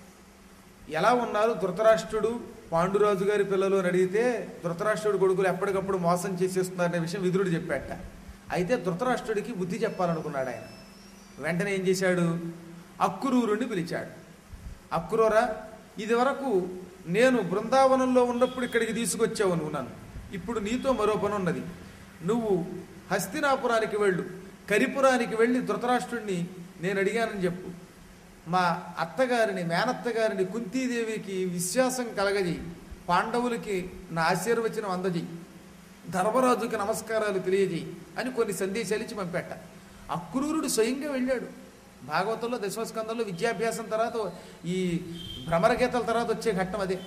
ఎలా ఉన్నారు ధృతరాష్ట్రుడు పాండురాజు గారి పిల్లలు అని అడిగితే ధృతరాష్ట్రుడు కొడుకులు ఎప్పటికప్పుడు మోసం చేసేస్తున్నారనే విషయం విదురుడు చెప్పాట అయితే ధృతరాష్ట్రుడికి బుద్ధి చెప్పాలనుకున్నాడు ఆయన వెంటనే ఏం చేశాడు అక్కురూరుని పిలిచాడు అక్కురూరా ఇది వరకు నేను బృందావనంలో ఉన్నప్పుడు ఇక్కడికి తీసుకొచ్చావు నువ్వు నన్ను ఇప్పుడు నీతో మరో పని ఉన్నది నువ్వు హస్తినాపురానికి వెళ్ళు కరిపురానికి వెళ్ళి ధృతరాష్ట్రుడిని నేను అడిగానని చెప్పు మా అత్తగారిని మేనత్తగారిని కుంతీదేవికి విశ్వాసం కలగజేయి పాండవులకి నా ఆశీర్వచనం అందజేయి ధర్మరాజుకి నమస్కారాలు తెలియజేయి అని కొన్ని సందేశాలు ఇచ్చి పంపెట్ట అక్రూరుడు స్వయంగా వెళ్ళాడు భాగవతంలో దశమస్కందంలో విద్యాభ్యాసం తర్వాత ఈ భ్రమరగీతల తర్వాత వచ్చే ఘట్టం అదే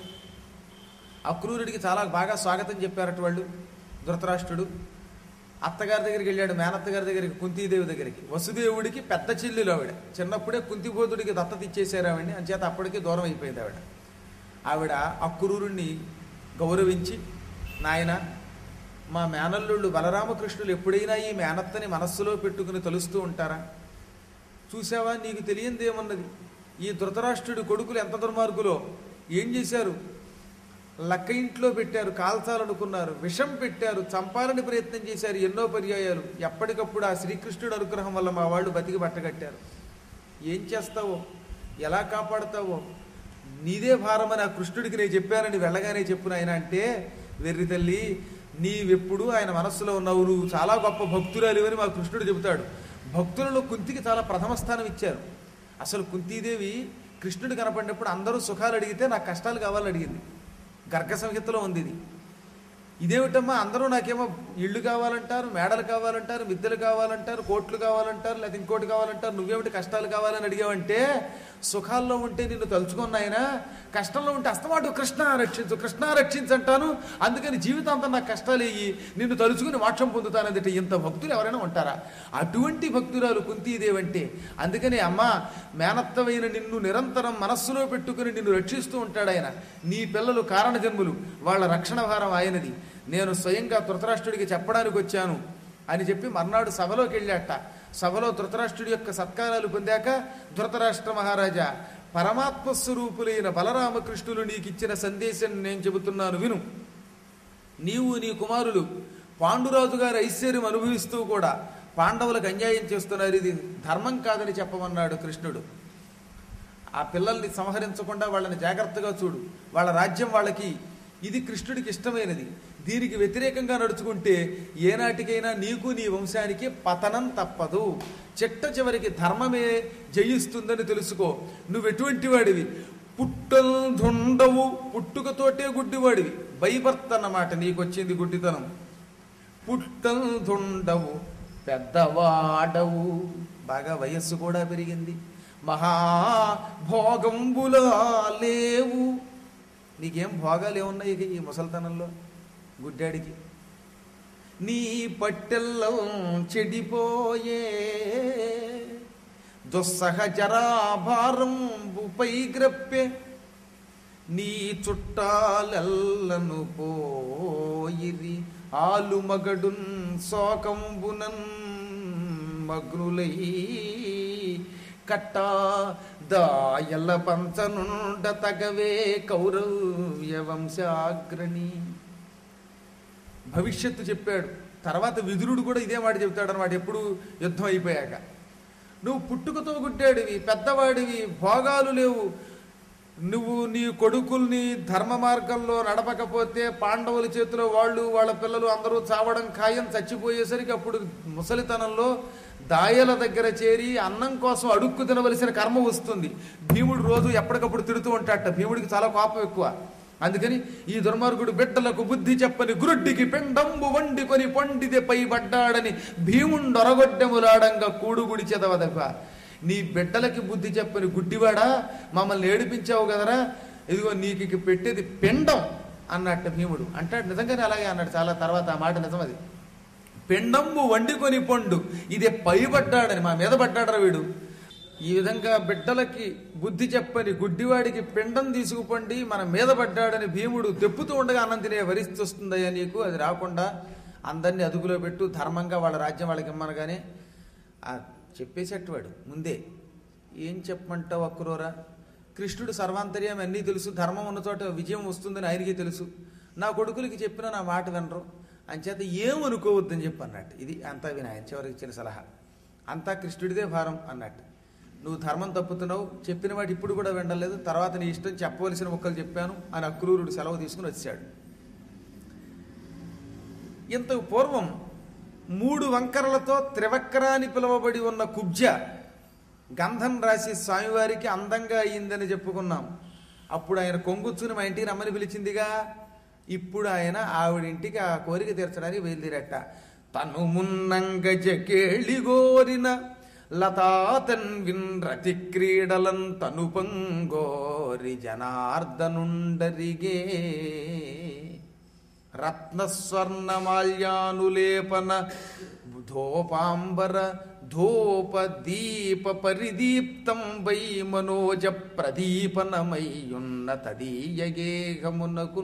అక్రూరుడికి చాలా బాగా స్వాగతం చెప్పారట వాళ్ళు ధృతరాష్ట్రుడు అత్తగారి దగ్గరికి వెళ్ళాడు మేనత్తగారి దగ్గరికి కుంతీదేవి దగ్గరికి వసుదేవుడికి పెద్ద చెల్లెలు ఆవిడ చిన్నప్పుడే కుంతిబోధుడికి దత్తత ఇచ్చేశారు ఆవిడని అంచేత అప్పటికే దూరం అయిపోయింది ఆవిడ ఆవిడ అక్రూరుణ్ణి గౌరవించి నాయన మా మేనల్లుళ్ళు బలరామకృష్ణులు ఎప్పుడైనా ఈ మేనత్తని మనస్సులో పెట్టుకుని తలుస్తూ ఉంటారా చూసావా నీకు తెలియందేమన్నది ఈ ధృతరాష్ట్రుడి కొడుకులు ఎంత దుర్మార్గులో ఏం చేశారు లక్క ఇంట్లో పెట్టారు కాల్చాలనుకున్నారు విషం పెట్టారు చంపాలని ప్రయత్నం చేశారు ఎన్నో పర్యాయాలు ఎప్పటికప్పుడు ఆ శ్రీకృష్ణుడి అనుగ్రహం వల్ల మా వాళ్ళు బతికి బట్టగట్టారు ఏం చేస్తావో ఎలా కాపాడుతావో నీదే భారమని ఆ కృష్ణుడికి నేను చెప్పానని వెళ్ళగానే చెప్పు ఆయన అంటే వెర్రి తల్లి నీవెప్పుడు ఆయన మనస్సులో ఉన్నావు నువ్వు చాలా గొప్ప భక్తురాలు అని మా కృష్ణుడు చెబుతాడు భక్తులలో కుంతికి చాలా ప్రథమ స్థానం ఇచ్చారు అసలు కుంతీదేవి కృష్ణుడు కనపడినప్పుడు అందరూ సుఖాలు అడిగితే నాకు కష్టాలు కావాలని అడిగింది గర్గ సంహితలో ఉంది ఇది ఇదేమిటమ్మా అందరూ నాకేమో ఇళ్ళు కావాలంటారు మేడలు కావాలంటారు మిద్దెలు కావాలంటారు కోట్లు కావాలంటారు లేదా ఇంకోటి కావాలంటారు నువ్వేమిటి కష్టాలు కావాలని అడిగావంటే సుఖాల్లో ఉంటే నిన్ను తలుచుకున్నాయన కష్టంలో ఉంటే అస్తమాటు కృష్ణ రక్షించు కృష్ణ రక్షించు అంటాను అందుకని జీవితాంతం నాకు కష్టాలు ఇయ్యి నిన్ను తలుచుకుని మోక్షం పొందుతానంటే ఇంత భక్తులు ఎవరైనా ఉంటారా అటువంటి భక్తురాలు కుంతీదేవి అంటే అందుకని అమ్మ మేనత్తమైన నిన్ను నిరంతరం మనస్సులో పెట్టుకుని నిన్ను రక్షిస్తూ ఉంటాడు ఆయన నీ పిల్లలు కారణ జన్ములు వాళ్ళ రక్షణ భారం ఆయనది నేను స్వయంగా ధృతరాష్ట్రుడికి చెప్పడానికి వచ్చాను అని చెప్పి మర్నాడు సభలోకి వెళ్ళాట సభలో ధృతరాష్ట్రుడి యొక్క సత్కారాలు పొందాక ధృతరాష్ట్ర మహారాజా పరమాత్మ స్వరూపులైన బలరామకృష్ణులు నీకు ఇచ్చిన సందేశం నేను చెబుతున్నాను విను నీవు నీ కుమారులు పాండురాజు గారి ఐశ్వర్యం అనుభవిస్తూ కూడా పాండవులకు అన్యాయం చేస్తున్నారు ఇది ధర్మం కాదని చెప్పమన్నాడు కృష్ణుడు ఆ పిల్లల్ని సంహరించకుండా వాళ్ళని జాగ్రత్తగా చూడు వాళ్ళ రాజ్యం వాళ్ళకి ఇది కృష్ణుడికి ఇష్టమైనది దీనికి వ్యతిరేకంగా నడుచుకుంటే ఏనాటికైనా నీకు నీ వంశానికి పతనం తప్పదు చిట్ట చివరికి ధర్మమే జయిస్తుందని తెలుసుకో నువ్వు ఎటువంటి వాడివి పుట్టల్ దుండవు పుట్టుకతోటే గుడ్డివాడివి భయభర్త అన్నమాట నీకొచ్చింది గుడ్డితనం పుట్టల్ దుండవు పెద్దవాడవు బాగా వయస్సు కూడా పెరిగింది మహాభోగంబులా లేవు నీకేం భోగాలు ఏమున్నాయి ఇక ఈ ముసల్తనంలో గుడ్డాడికి నీ పట్టెల్లో చెడిపోయే దుస్సహచరాభారంబుపై గ్రప్పే నీ చుట్టాలెల్లను పోయిరి ఆలుమగడున్ శోకంబునన్ మగ్నులై కట్టా దాయల పంచనుండ తగవే కౌరవ్య వంశాగ్రణి భవిష్యత్తు చెప్పాడు తర్వాత విదురుడు కూడా ఇదే మాట చెప్తాడు అనమాట ఎప్పుడు యుద్ధం అయిపోయాక నువ్వు పుట్టుకతో గుడ్డాడివి పెద్దవాడివి భోగాలు లేవు నువ్వు నీ కొడుకుల్ని ధర్మ మార్గంలో నడపకపోతే పాండవుల చేతిలో వాళ్ళు వాళ్ళ పిల్లలు అందరూ చావడం ఖాయం చచ్చిపోయేసరికి అప్పుడు ముసలితనంలో దాయల దగ్గర చేరి అన్నం కోసం అడుక్కు తినవలసిన కర్మ వస్తుంది భీముడు రోజు ఎప్పటికప్పుడు తిడుతూ ఉంటాడట భీముడికి చాలా కోపం ఎక్కువ అందుకని ఈ దుర్మార్గుడు బిడ్డలకు బుద్ధి చెప్పని గురుడ్డికి పెండంబు వండికొని పొండిదే పై పడ్డాడని భీముండొరగొడ్డెములాడంగా కూడుగుడి చెదవదప్ప నీ బిడ్డలకి బుద్ధి చెప్పని గుడ్డివాడా మమ్మల్ని ఏడిపించావు కదరా ఇదిగో నీకు ఇక పెట్టేది పెండం అన్నట్టు భీముడు అంటాడు నిజంగానే అలాగే అన్నాడు చాలా తర్వాత ఆ మాట నిజం అది పెండంబు వండుకొని పొండు ఇదే పైబడ్డాడని మా మీద పడ్డాడరా వీడు ఈ విధంగా బిడ్డలకి బుద్ధి చెప్పని గుడ్డివాడికి పిండం తీసుకుపండి మన మీద పడ్డాడని భీముడు తెప్పుతూ ఉండగా అన్నం తినే వరిస్తూ వస్తుందయ్యా నీకు అది రాకుండా అందరినీ అదుపులో పెట్టు ధర్మంగా వాళ్ళ రాజ్యం వాళ్ళకి ఇమ్మనగానే ఆ చెప్పేసేటవాడు ముందే ఏం చెప్పమంటావు అక్రూరా కృష్ణుడు సర్వాంతర్యం అన్నీ తెలుసు ధర్మం ఉన్న చోట విజయం వస్తుందని ఆయనకి తెలుసు నా కొడుకులకి చెప్పిన నా మాట వినరు అంచేత ఏమనుకోవద్దని చెప్పి అన్నట్టు ఇది అంతా వినాయన చివరికి ఇచ్చిన సలహా అంతా కృష్ణుడిదే భారం అన్నట్టు నువ్వు ధర్మం తప్పుతున్నావు చెప్పిన వాటి ఇప్పుడు కూడా వినలేదు తర్వాత నీ ఇష్టం చెప్పవలసిన మొక్కలు చెప్పాను అని అక్రూరుడు సెలవు తీసుకుని వచ్చాడు ఇంతకు పూర్వం మూడు వంకరలతో త్రివక్ర అని పిలువబడి ఉన్న కుబ్జ గంధం రాసి స్వామివారికి అందంగా అయ్యిందని చెప్పుకున్నాం అప్పుడు ఆయన కొంగుచ్చుని మా ఇంటికి రమ్మని పిలిచిందిగా ఇప్పుడు ఆయన ఆవిడింటికి ఆ కోరిక తీర్చడానికి బయలుదేరట తను మున్నంగ జకేళిగోరిన లతాతన్ విన్రతి క్రీడలం తను పంగోరి జనార్దనుండరిగే రత్నస్వర్ణమాల్యానులేపన ధూపాంబర ధూప దీప పరిదీప్తం వై మనోజ ప్రదీపనమయ్యున్న తదీయగేహమునకు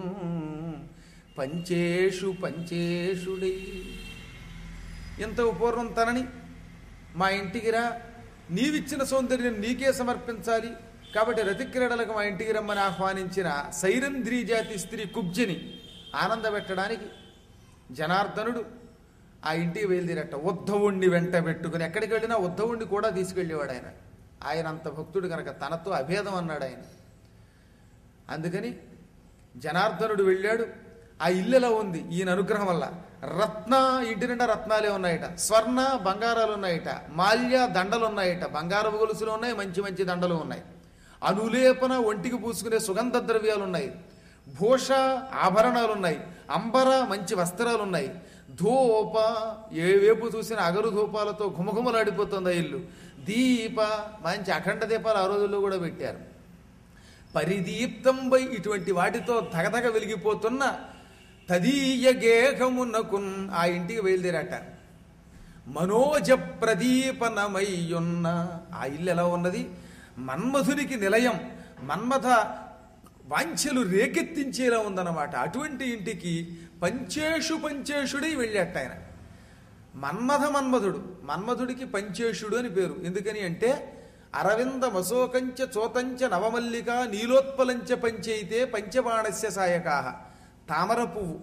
పంచేషు పంచేషుడై ఎంతో పూర్వం తనని మా ఇంటికి రా నీవిచ్చిన సౌందర్యం నీకే సమర్పించాలి కాబట్టి రతిక్రీడలకు మా ఇంటికి రమ్మని ఆహ్వానించిన సైరంధ్రీ జాతి స్త్రీ కుబ్జిని ఆనందపెట్టడానికి జనార్దనుడు ఆ ఇంటికి బయలుదేరట ఉద్ధవుణ్ణి వెంట పెట్టుకుని ఎక్కడికి వెళ్ళినా ఉద్ధవుణ్ణి కూడా తీసుకెళ్ళేవాడు ఆయన ఆయన అంత భక్తుడు కనుక తనతో అభేదం అన్నాడు ఆయన అందుకని జనార్దనుడు వెళ్ళాడు ఆ ఇల్లు ఎలా ఉంది ఈయన అనుగ్రహం వల్ల రత్న ఇంటి నిండా రత్నాలే ఉన్నాయట స్వర్ణ బంగారాలు ఉన్నాయట మాల్య దండలు ఉన్నాయట బంగారపు గొలుసులు ఉన్నాయి మంచి మంచి దండలు ఉన్నాయి అనులేపన ఒంటికి పూసుకునే సుగంధ ద్రవ్యాలు ఉన్నాయి భూష ఆభరణాలు ఉన్నాయి అంబర మంచి వస్త్రాలు ఉన్నాయి ధూప ఏ వేపు చూసిన అగరు ధూపాలతో ఘుమఘుమలాడిపోతుంది ఆ ఇల్లు దీప మంచి అఖండ దీపాలు ఆ రోజుల్లో కూడా పెట్టారు పరిదీప్తంపై ఇటువంటి వాటితో ధగధగ వెలిగిపోతున్న తదీయ గేహమునకున్ ఆ ఇంటికి బయలుదేరాట మనోజ ప్రదీపనమయ్యున్న ఆ ఇల్లు ఎలా ఉన్నది మన్మధునికి నిలయం మన్మథ వాంఛలు రేకెత్తించేలా ఉందన్నమాట అటువంటి ఇంటికి పంచేషు పంచేషుడై వెళ్ళాట ఆయన మన్మథ మన్మధుడు మన్మధుడికి పంచేషుడు అని పేరు ఎందుకని అంటే అరవింద మశోకంచ చోతంచ నవమల్లిక నీలోత్పలంచ పంచైతే పంచబాణస్య సాయకాహ తామర పువ్వు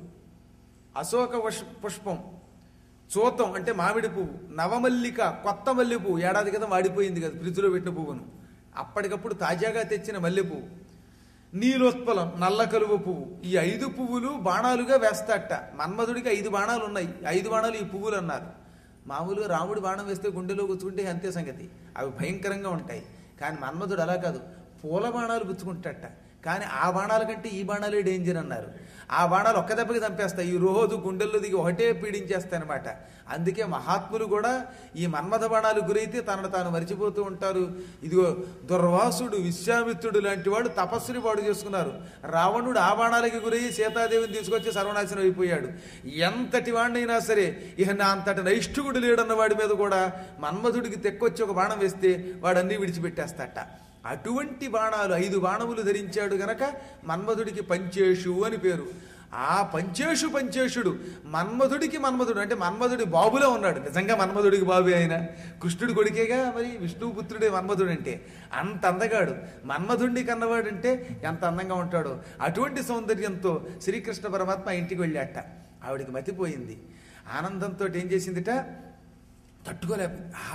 అశోక వష్- పుష్పం చూతం అంటే మామిడి పువ్వు నవమల్లిక కొత్త మల్లె పువ్వు ఏడాది క్రితం వాడిపోయింది కదా ఫ్రిడ్జ్లో పెట్టిన పువ్వును అప్పటికప్పుడు తాజాగా తెచ్చిన మల్లె పువ్వు నీలోత్పలం నల్ల కలువ పువ్వు ఈ ఐదు పువ్వులు బాణాలుగా వేస్తాట మన్మధుడికి ఐదు బాణాలు ఉన్నాయి ఐదు బాణాలు ఈ పువ్వులు అన్నారు మామూలుగా రాముడు బాణం వేస్తే గుండెలో గుచ్చుకుంటే అంతే సంగతి అవి భయంకరంగా ఉంటాయి కానీ మన్మధుడు అలా కాదు పూల బాణాలు గుచ్చుకుంటాట కానీ ఆ బాణాల కంటే ఈ బాణాలే డేంజర్ అన్నారు ఆ బాణాలు ఒక్క దెబ్బకి చంపేస్తాయి ఈ రోజు గుండెల్లో దిగి ఒకటే పీడించేస్తాయన్నమాట అందుకే మహాత్ములు కూడా ఈ మన్మథ బాణాలు గురైతే తనను తాను మరిచిపోతూ ఉంటారు ఇదిగో దుర్వాసుడు విశ్వామిత్రుడు లాంటి వాడు తపస్సుని పాడు చేసుకున్నారు రావణుడు ఆ బాణాలకి గురయ్యి సీతాదేవిని తీసుకొచ్చి సర్వనాశనం అయిపోయాడు ఎంతటి వాడినైనా సరే ఇక నా అంతటి నైష్ఠుగుడు లేడన్న వాడి మీద కూడా మన్మధుడికి తెక్కొచ్చి ఒక బాణం వేస్తే వాడన్నీ విడిచిపెట్టేస్తాట అటువంటి బాణాలు ఐదు బాణములు ధరించాడు గనక మన్మధుడికి పంచేషు అని పేరు ఆ పంచేషు పంచేషుడు మన్మధుడికి మన్మధుడు అంటే మన్మధుడి బాబులో ఉన్నాడు నిజంగా మన్మధుడికి బాబే ఆయన కృష్ణుడి కొడుకేగా మరి విష్ణుపుత్రుడే మన్మధుడు అంటే అంత అందగాడు మన్మధుడిని కన్నవాడంటే ఎంత అందంగా ఉంటాడో అటువంటి సౌందర్యంతో శ్రీకృష్ణ పరమాత్మ ఇంటికి వెళ్ళాట ఆవిడికి మతిపోయింది ఆనందంతో ఏం చేసిందిట తట్టుకోలేకపోయింది ఆహా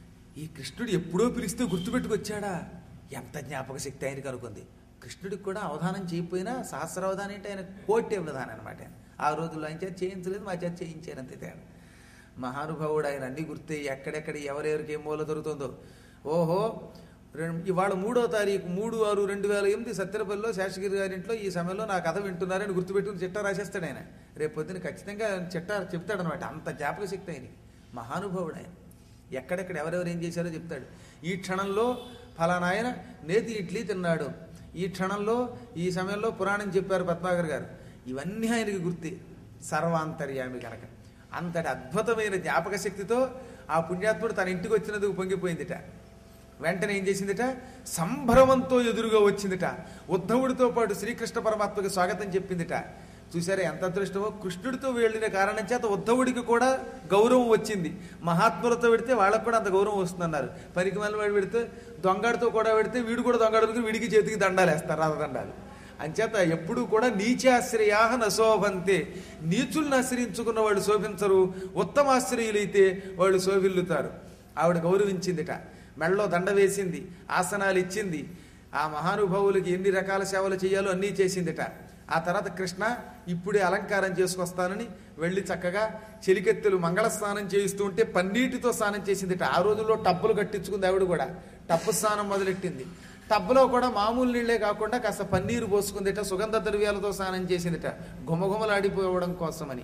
ఈ కృష్ణుడు ఎప్పుడో పిలిస్తే గుర్తుపెట్టుకొచ్చాడా ఎంత జ్ఞాపక శక్తి ఆయనకి అనుకుంది కృష్ణుడికి కూడా అవధానం చేయకపోయినా సహస్రావధానం అంటే ఆయన కోటి అవధానం అనమాట ఆ రోజుల్లో ఆయన చేత చేయించలేదు మా చేత చేయించారు అంతే తేడా మహానుభావుడు ఆయన అన్ని గుర్తే ఎక్కడెక్కడ ఎవరెవరికి ఏం మూల దొరుకుతుందో ఓహో రెం- ఇవాళ మూడో తారీఖు మూడు ఆరు రెండు వేల ఎనిమిది సత్యనపల్లిలో శేషగిరి గారి ఇంట్లో ఈ సమయంలో నా కథ వింటున్నారని గుర్తుపెట్టుకుని చిట్టా రాసేస్తాడు ఆయన రేపు పొద్దున ఖచ్చితంగా చిట్టా చెప్తాడనమాట అంత జ్ఞాపక శక్తి ఆయనకి మహానుభావుడు ఆయన ఎక్కడెక్కడ ఎవరెవరు ఏం చేశారో చెప్తాడు ఈ క్షణంలో ఫలానా ఆయన నేతి ఇడ్లీ తిన్నాడు ఈ క్షణంలో ఈ సమయంలో పురాణం చెప్పారు పద్మాగర్ గారు ఇవన్నీ ఆయనకి గుర్తే సర్వాంతర్యామి కనుక అంతటి అద్భుతమైన జ్ఞాపక శక్తితో ఆ పుణ్యాత్ముడు తన ఇంటికి వచ్చినందుకు పొంగిపోయిందిట వెంటనే ఏం చేసిందిట సంభ్రమంతో ఎదురుగా వచ్చిందిట ఉద్ధవుడితో పాటు శ్రీకృష్ణ పరమాత్మకి స్వాగతం చెప్పిందిట చూసారా ఎంత అదృష్టమో కృష్ణుడితో వెళ్ళిన కారణం చేత ఉద్ధవుడికి కూడా గౌరవం వచ్చింది మహాత్ములతో పెడితే వాళ్ళకు కూడా అంత గౌరవం వస్తుందన్నారు పనికి మళ్ళీ వాడు పెడితే దొంగడితో కూడా పెడితే వీడు కూడా దొంగడుకు వీడికి చేతికి దండాలు వేస్తారు రాధదండాలు అంచేత ఎప్పుడూ కూడా నీచాశ్రయాహ నశోభంతే నీచుల్ని ఆశ్రయించుకున్న వాళ్ళు శోభించరు ఉత్తమాశ్రయులైతే వాళ్ళు శోభిల్లుతారు ఆవిడ గౌరవించిందిట మెళ్ళలో దండ వేసింది ఆసనాలు ఇచ్చింది ఆ మహానుభావులకి ఎన్ని రకాల సేవలు చేయాలో అన్నీ చేసిందిట ఆ తర్వాత కృష్ణ ఇప్పుడే అలంకారం చేసుకొస్తానని వెళ్ళి చక్కగా చెలికెత్తులు మంగళ స్నానం చేయిస్తూ ఉంటే పన్నీటితో స్నానం చేసిందిట ఆ రోజుల్లో టబ్బులు కట్టించుకుంది ఆవిడ కూడా టబ్బు స్నానం మొదలెట్టింది టబ్బులో కూడా మామూలు నీళ్ళే కాకుండా కాస్త పన్నీరు పోసుకుందిట సుగంధ ద్రవ్యాలతో స్నానం చేసిందిట గుమగుమలాడిపోవడం కోసమని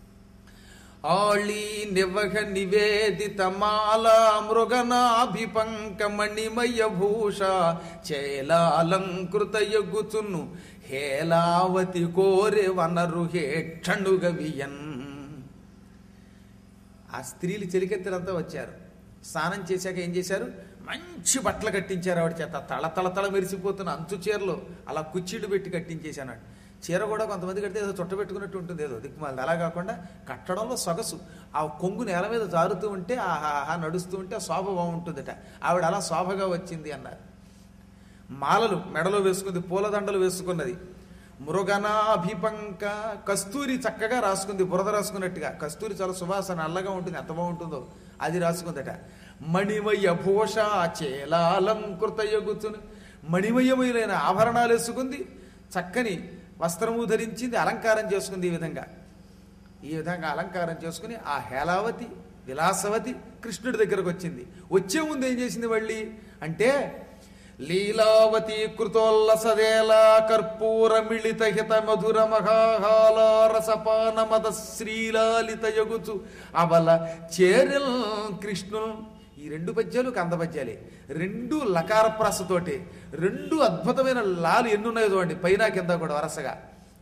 ఆళి నివహ నివేదిత మాల మృగనాభిపంక మణిమయ భూష చేలాలంకృత యగుచును హేలావతి కోరె వనరు హేక్షణుగ వియన్ ఆ స్త్రీలు చెలికెత్తలంతా వచ్చారు స్నానం చేశాక ఏం చేశారు మంచి బట్టలు కట్టించారు ఆవిడ చేత తల తల తల మెరిసిపోతున్న అంచు చీరలు అలా కుర్చీలు పెట్టి కట్టించేశాను చీర కూడా కొంతమంది కడితే ఏదో చుట్ట పెట్టుకున్నట్టు ఉంటుంది ఏదో దిక్కుమాలి అలా కాకుండా కట్టడంలో సొగసు ఆ కొంగు నేల మీద జారుతూ ఉంటే ఆహా ఆహా నడుస్తూ ఉంటే ఆ శోభ బాగుంటుందట ఆవిడ అలా శోభగా వచ్చింది అన్నారు మాలలు మెడలో వేసుకుంది పూలదండలు వేసుకున్నది మృగనాభిపంక కస్తూరి చక్కగా రాసుకుంది బురద రాసుకున్నట్టుగా కస్తూరి చాలా సువాసన నల్లగా ఉంటుంది ఎంత బాగుంటుందో అది రాసుకుందట మణిమయ భూష చేలాలంకృత యగుచును మణిమయమైన ఆభరణాలు వేసుకుంది చక్కని వస్త్రము ధరించింది అలంకారం చేసుకుంది ఈ విధంగా ఈ విధంగా అలంకారం చేసుకుని ఆ హేలావతి విలాసవతి కృష్ణుడి దగ్గరకు వచ్చింది వచ్చే ముందు ఏం చేసింది మళ్ళీ అంటే లీలావతి కృతోల్లసదేలా కర్పూర మిళిత హిత మధుర మహాహాల రసపాన మద శ్రీలాలిత యగుచు అవల చేరిల్ కృష్ణును ఈ రెండు పద్యాలు కంద పద్యాలే రెండు లకార ప్రాసతోటి రెండు అద్భుతమైన లాలు ఎన్నున్నాయో చూడండి పైన కింద కూడా వరసగా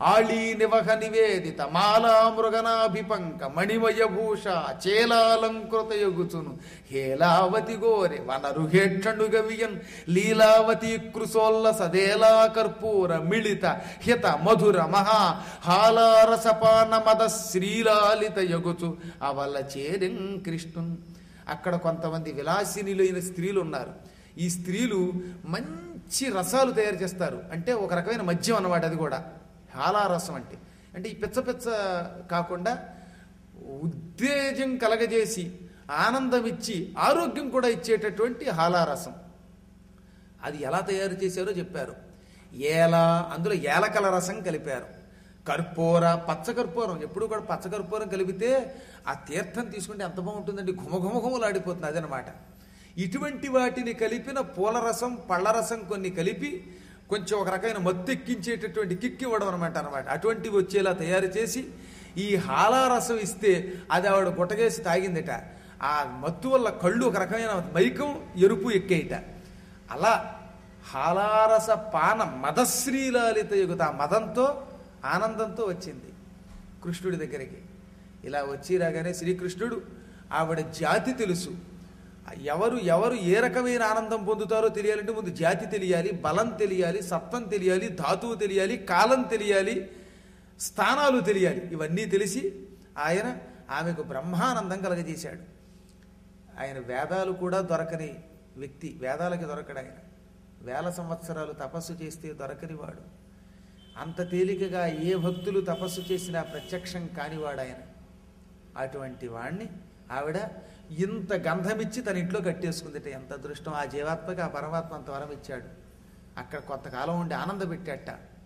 ఆళీ నివహ నివేదిత మాలా మృగనాభిపంక మణిమయ భూష చేలాలంకృత యొగుచును హేలావతి గోరె వనరుహేక్షణు గవియన్ లీలావతి కృసోల్ల సదేలా కర్పూర మిళిత హిత మధుర మహా హాలారసపాన మద శ్రీలాలిత యగుచు అవల చేరిం కృష్ణున్ అక్కడ కొంతమంది విలాసినిలైన స్త్రీలు ఉన్నారు ఈ స్త్రీలు మంచి రసాలు తయారు చేస్తారు అంటే ఒక రకమైన మద్యం అన్నమాట అది కూడా హాలారసం అంటే అంటే ఈ పిచ్చ పిచ్చ కాకుండా ఉత్తేజం కలగజేసి ఆనందం ఇచ్చి ఆరోగ్యం కూడా ఇచ్చేటటువంటి హాలారసం అది ఎలా తయారు చేశారో చెప్పారు ఏల అందులో ఏలకల రసం కలిపారు కర్పూర పచ్చ కర్పూరం ఎప్పుడు కూడా పచ్చ కర్పూరం కలిపితే ఆ తీర్థం తీసుకుంటే ఎంత బాగుంటుందండి ఘుమఘుమఘుమలాడిపోతుంది అదనమాట ఇటువంటి వాటిని కలిపిన పూల రసం పళ్ళ రసం కొన్ని కలిపి కొంచెం ఒక రకమైన మత్తు ఎక్కించేటటువంటి కిక్ ఇవ్వడం అనమాట అనమాట అటువంటివి వచ్చేలా తయారు చేసి ఈ హాలారసం ఇస్తే అది ఆవిడ గుట్టగేసి తాగిందట ఆ మత్తు వల్ల కళ్ళు ఒక రకమైన మైకం ఎరుపు ఎక్కేయట అలా హాలారస పాన మదశ్రీలాలిత యుగత ఆ మదంతో ఆనందంతో వచ్చింది కృష్ణుడి దగ్గరికి ఇలా వచ్చి రాగానే శ్రీకృష్ణుడు ఆవిడ జాతి తెలుసు ఎవరు ఎవరు ఏ రకమైన ఆనందం పొందుతారో తెలియాలంటే ముందు జాతి తెలియాలి బలం తెలియాలి సత్వం తెలియాలి ధాతువు తెలియాలి కాలం తెలియాలి స్థానాలు తెలియాలి ఇవన్నీ తెలిసి ఆయన ఆమెకు బ్రహ్మానందం కలగజేశాడు ఆయన వేదాలు కూడా దొరకని వ్యక్తి వేదాలకి దొరకడు ఆయన వేల సంవత్సరాలు తపస్సు చేస్తే దొరకని వాడు అంత తేలికగా ఏ భక్తులు తపస్సు చేసినా ప్రత్యక్షం కానివాడు ఆయన అటువంటి వాణ్ణి ఆవిడ ఇంత గంధమిచ్చి తన ఇంట్లో కట్టేసుకుందిట ఎంత అదృష్టం ఆ జీవాత్మకి ఆ పరమాత్మ అంత వరం ఇచ్చాడు అక్కడ కొంతకాలం ఉండి ఆనంద పెట్టాట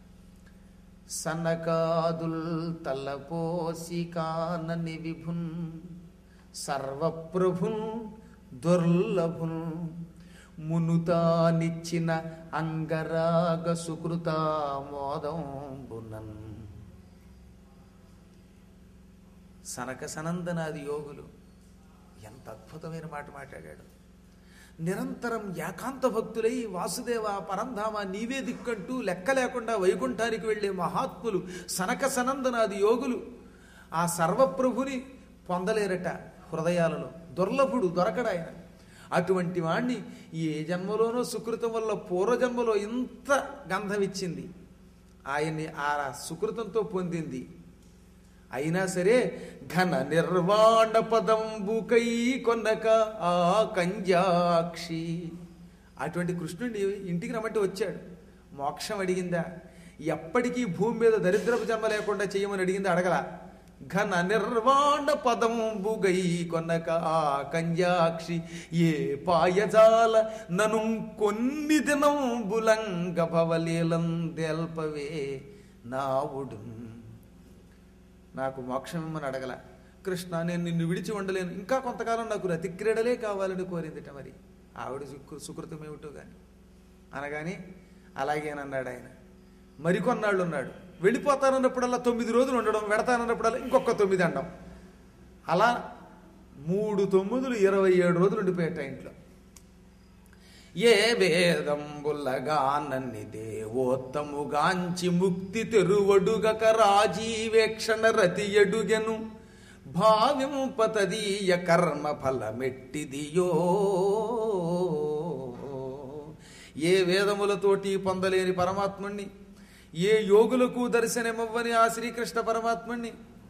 సనకాదుల్ తల్లపోసి కానని విభున్ సర్వప్రభున్ దుర్లభున్ మునుతానిచ్చిన అంగరాగ సుకృతామోదం బునన్ సనక సనందనాది యోగులు ఎంత అద్భుతమైన మాట మాట్లాడాడు నిరంతరం ఏకాంత భక్తులై వాసుదేవ పరంధామ నీవే దిక్కంటూ లెక్క లేకుండా వైకుంఠానికి వెళ్ళే మహాత్ములు సనక సనందనాది యోగులు ఆ సర్వప్రభుని పొందలేరట హృదయాలలో దుర్లభుడు దొరకడాయన అటువంటి వాణ్ణి ఏ జన్మలోనో సుకృతం వల్ల పూర్వజన్మలో ఇంత గంధం ఇచ్చింది ఆయన్ని ఆ సుకృతంతో పొందింది అయినా సరే ఘన నిర్వాణ పదంబుకై కొనక ఆ కంజాక్షి అటువంటి కృష్ణుడిని ఇంటికి రమ్మంటే వచ్చాడు మోక్షం అడిగిందా ఎప్పటికీ భూమి మీద దరిద్రపు జన్మ లేకుండా చేయమని అడిగిందా అడగల ఘన నిర్వాణ పదంబుగై కొనక ఆ కంజాక్షి ఏ పాయజాల నను కొన్ని దినం బులంగ భవలీలం దేల్పవే నావుడు నాకు మోక్షం ఇమ్మని అడగల కృష్ణ నేను నిన్ను విడిచి ఉండలేను ఇంకా కొంతకాలం నాకు రతి క్రీడలే కావాలని కోరిందిట మరి ఆవిడ సుకృ సుకృతం ఏమిటో కానీ అనగానే అలాగేనన్నాడు ఆయన మరికొన్నాళ్ళు ఉన్నాడు వెళ్ళిపోతానన్నప్పుడల్లా తొమ్మిది రోజులు ఉండడం వెడతానన్నప్పుడల్లా ఇంకొక తొమ్మిది అండం అలా మూడు తొమ్మిదిలు ఇరవై ఏడు రోజులు ఉండిపోయాట ఇంట్లో ఏ వేదంబుల్లగా నన్ని దేవోత్తముగాంచి ముక్తి తెరువడుగక రాజీవేక్షణ రతి ఎడుగెను భావింపతదీయ కర్మ ఫలమెట్టిదియో ఏ వేదములతోటి పొందలేని పరమాత్ముణ్ణి ఏ యోగులకు దర్శనమివ్వని ఆ శ్రీకృష్ణ పరమాత్ముణ్ణి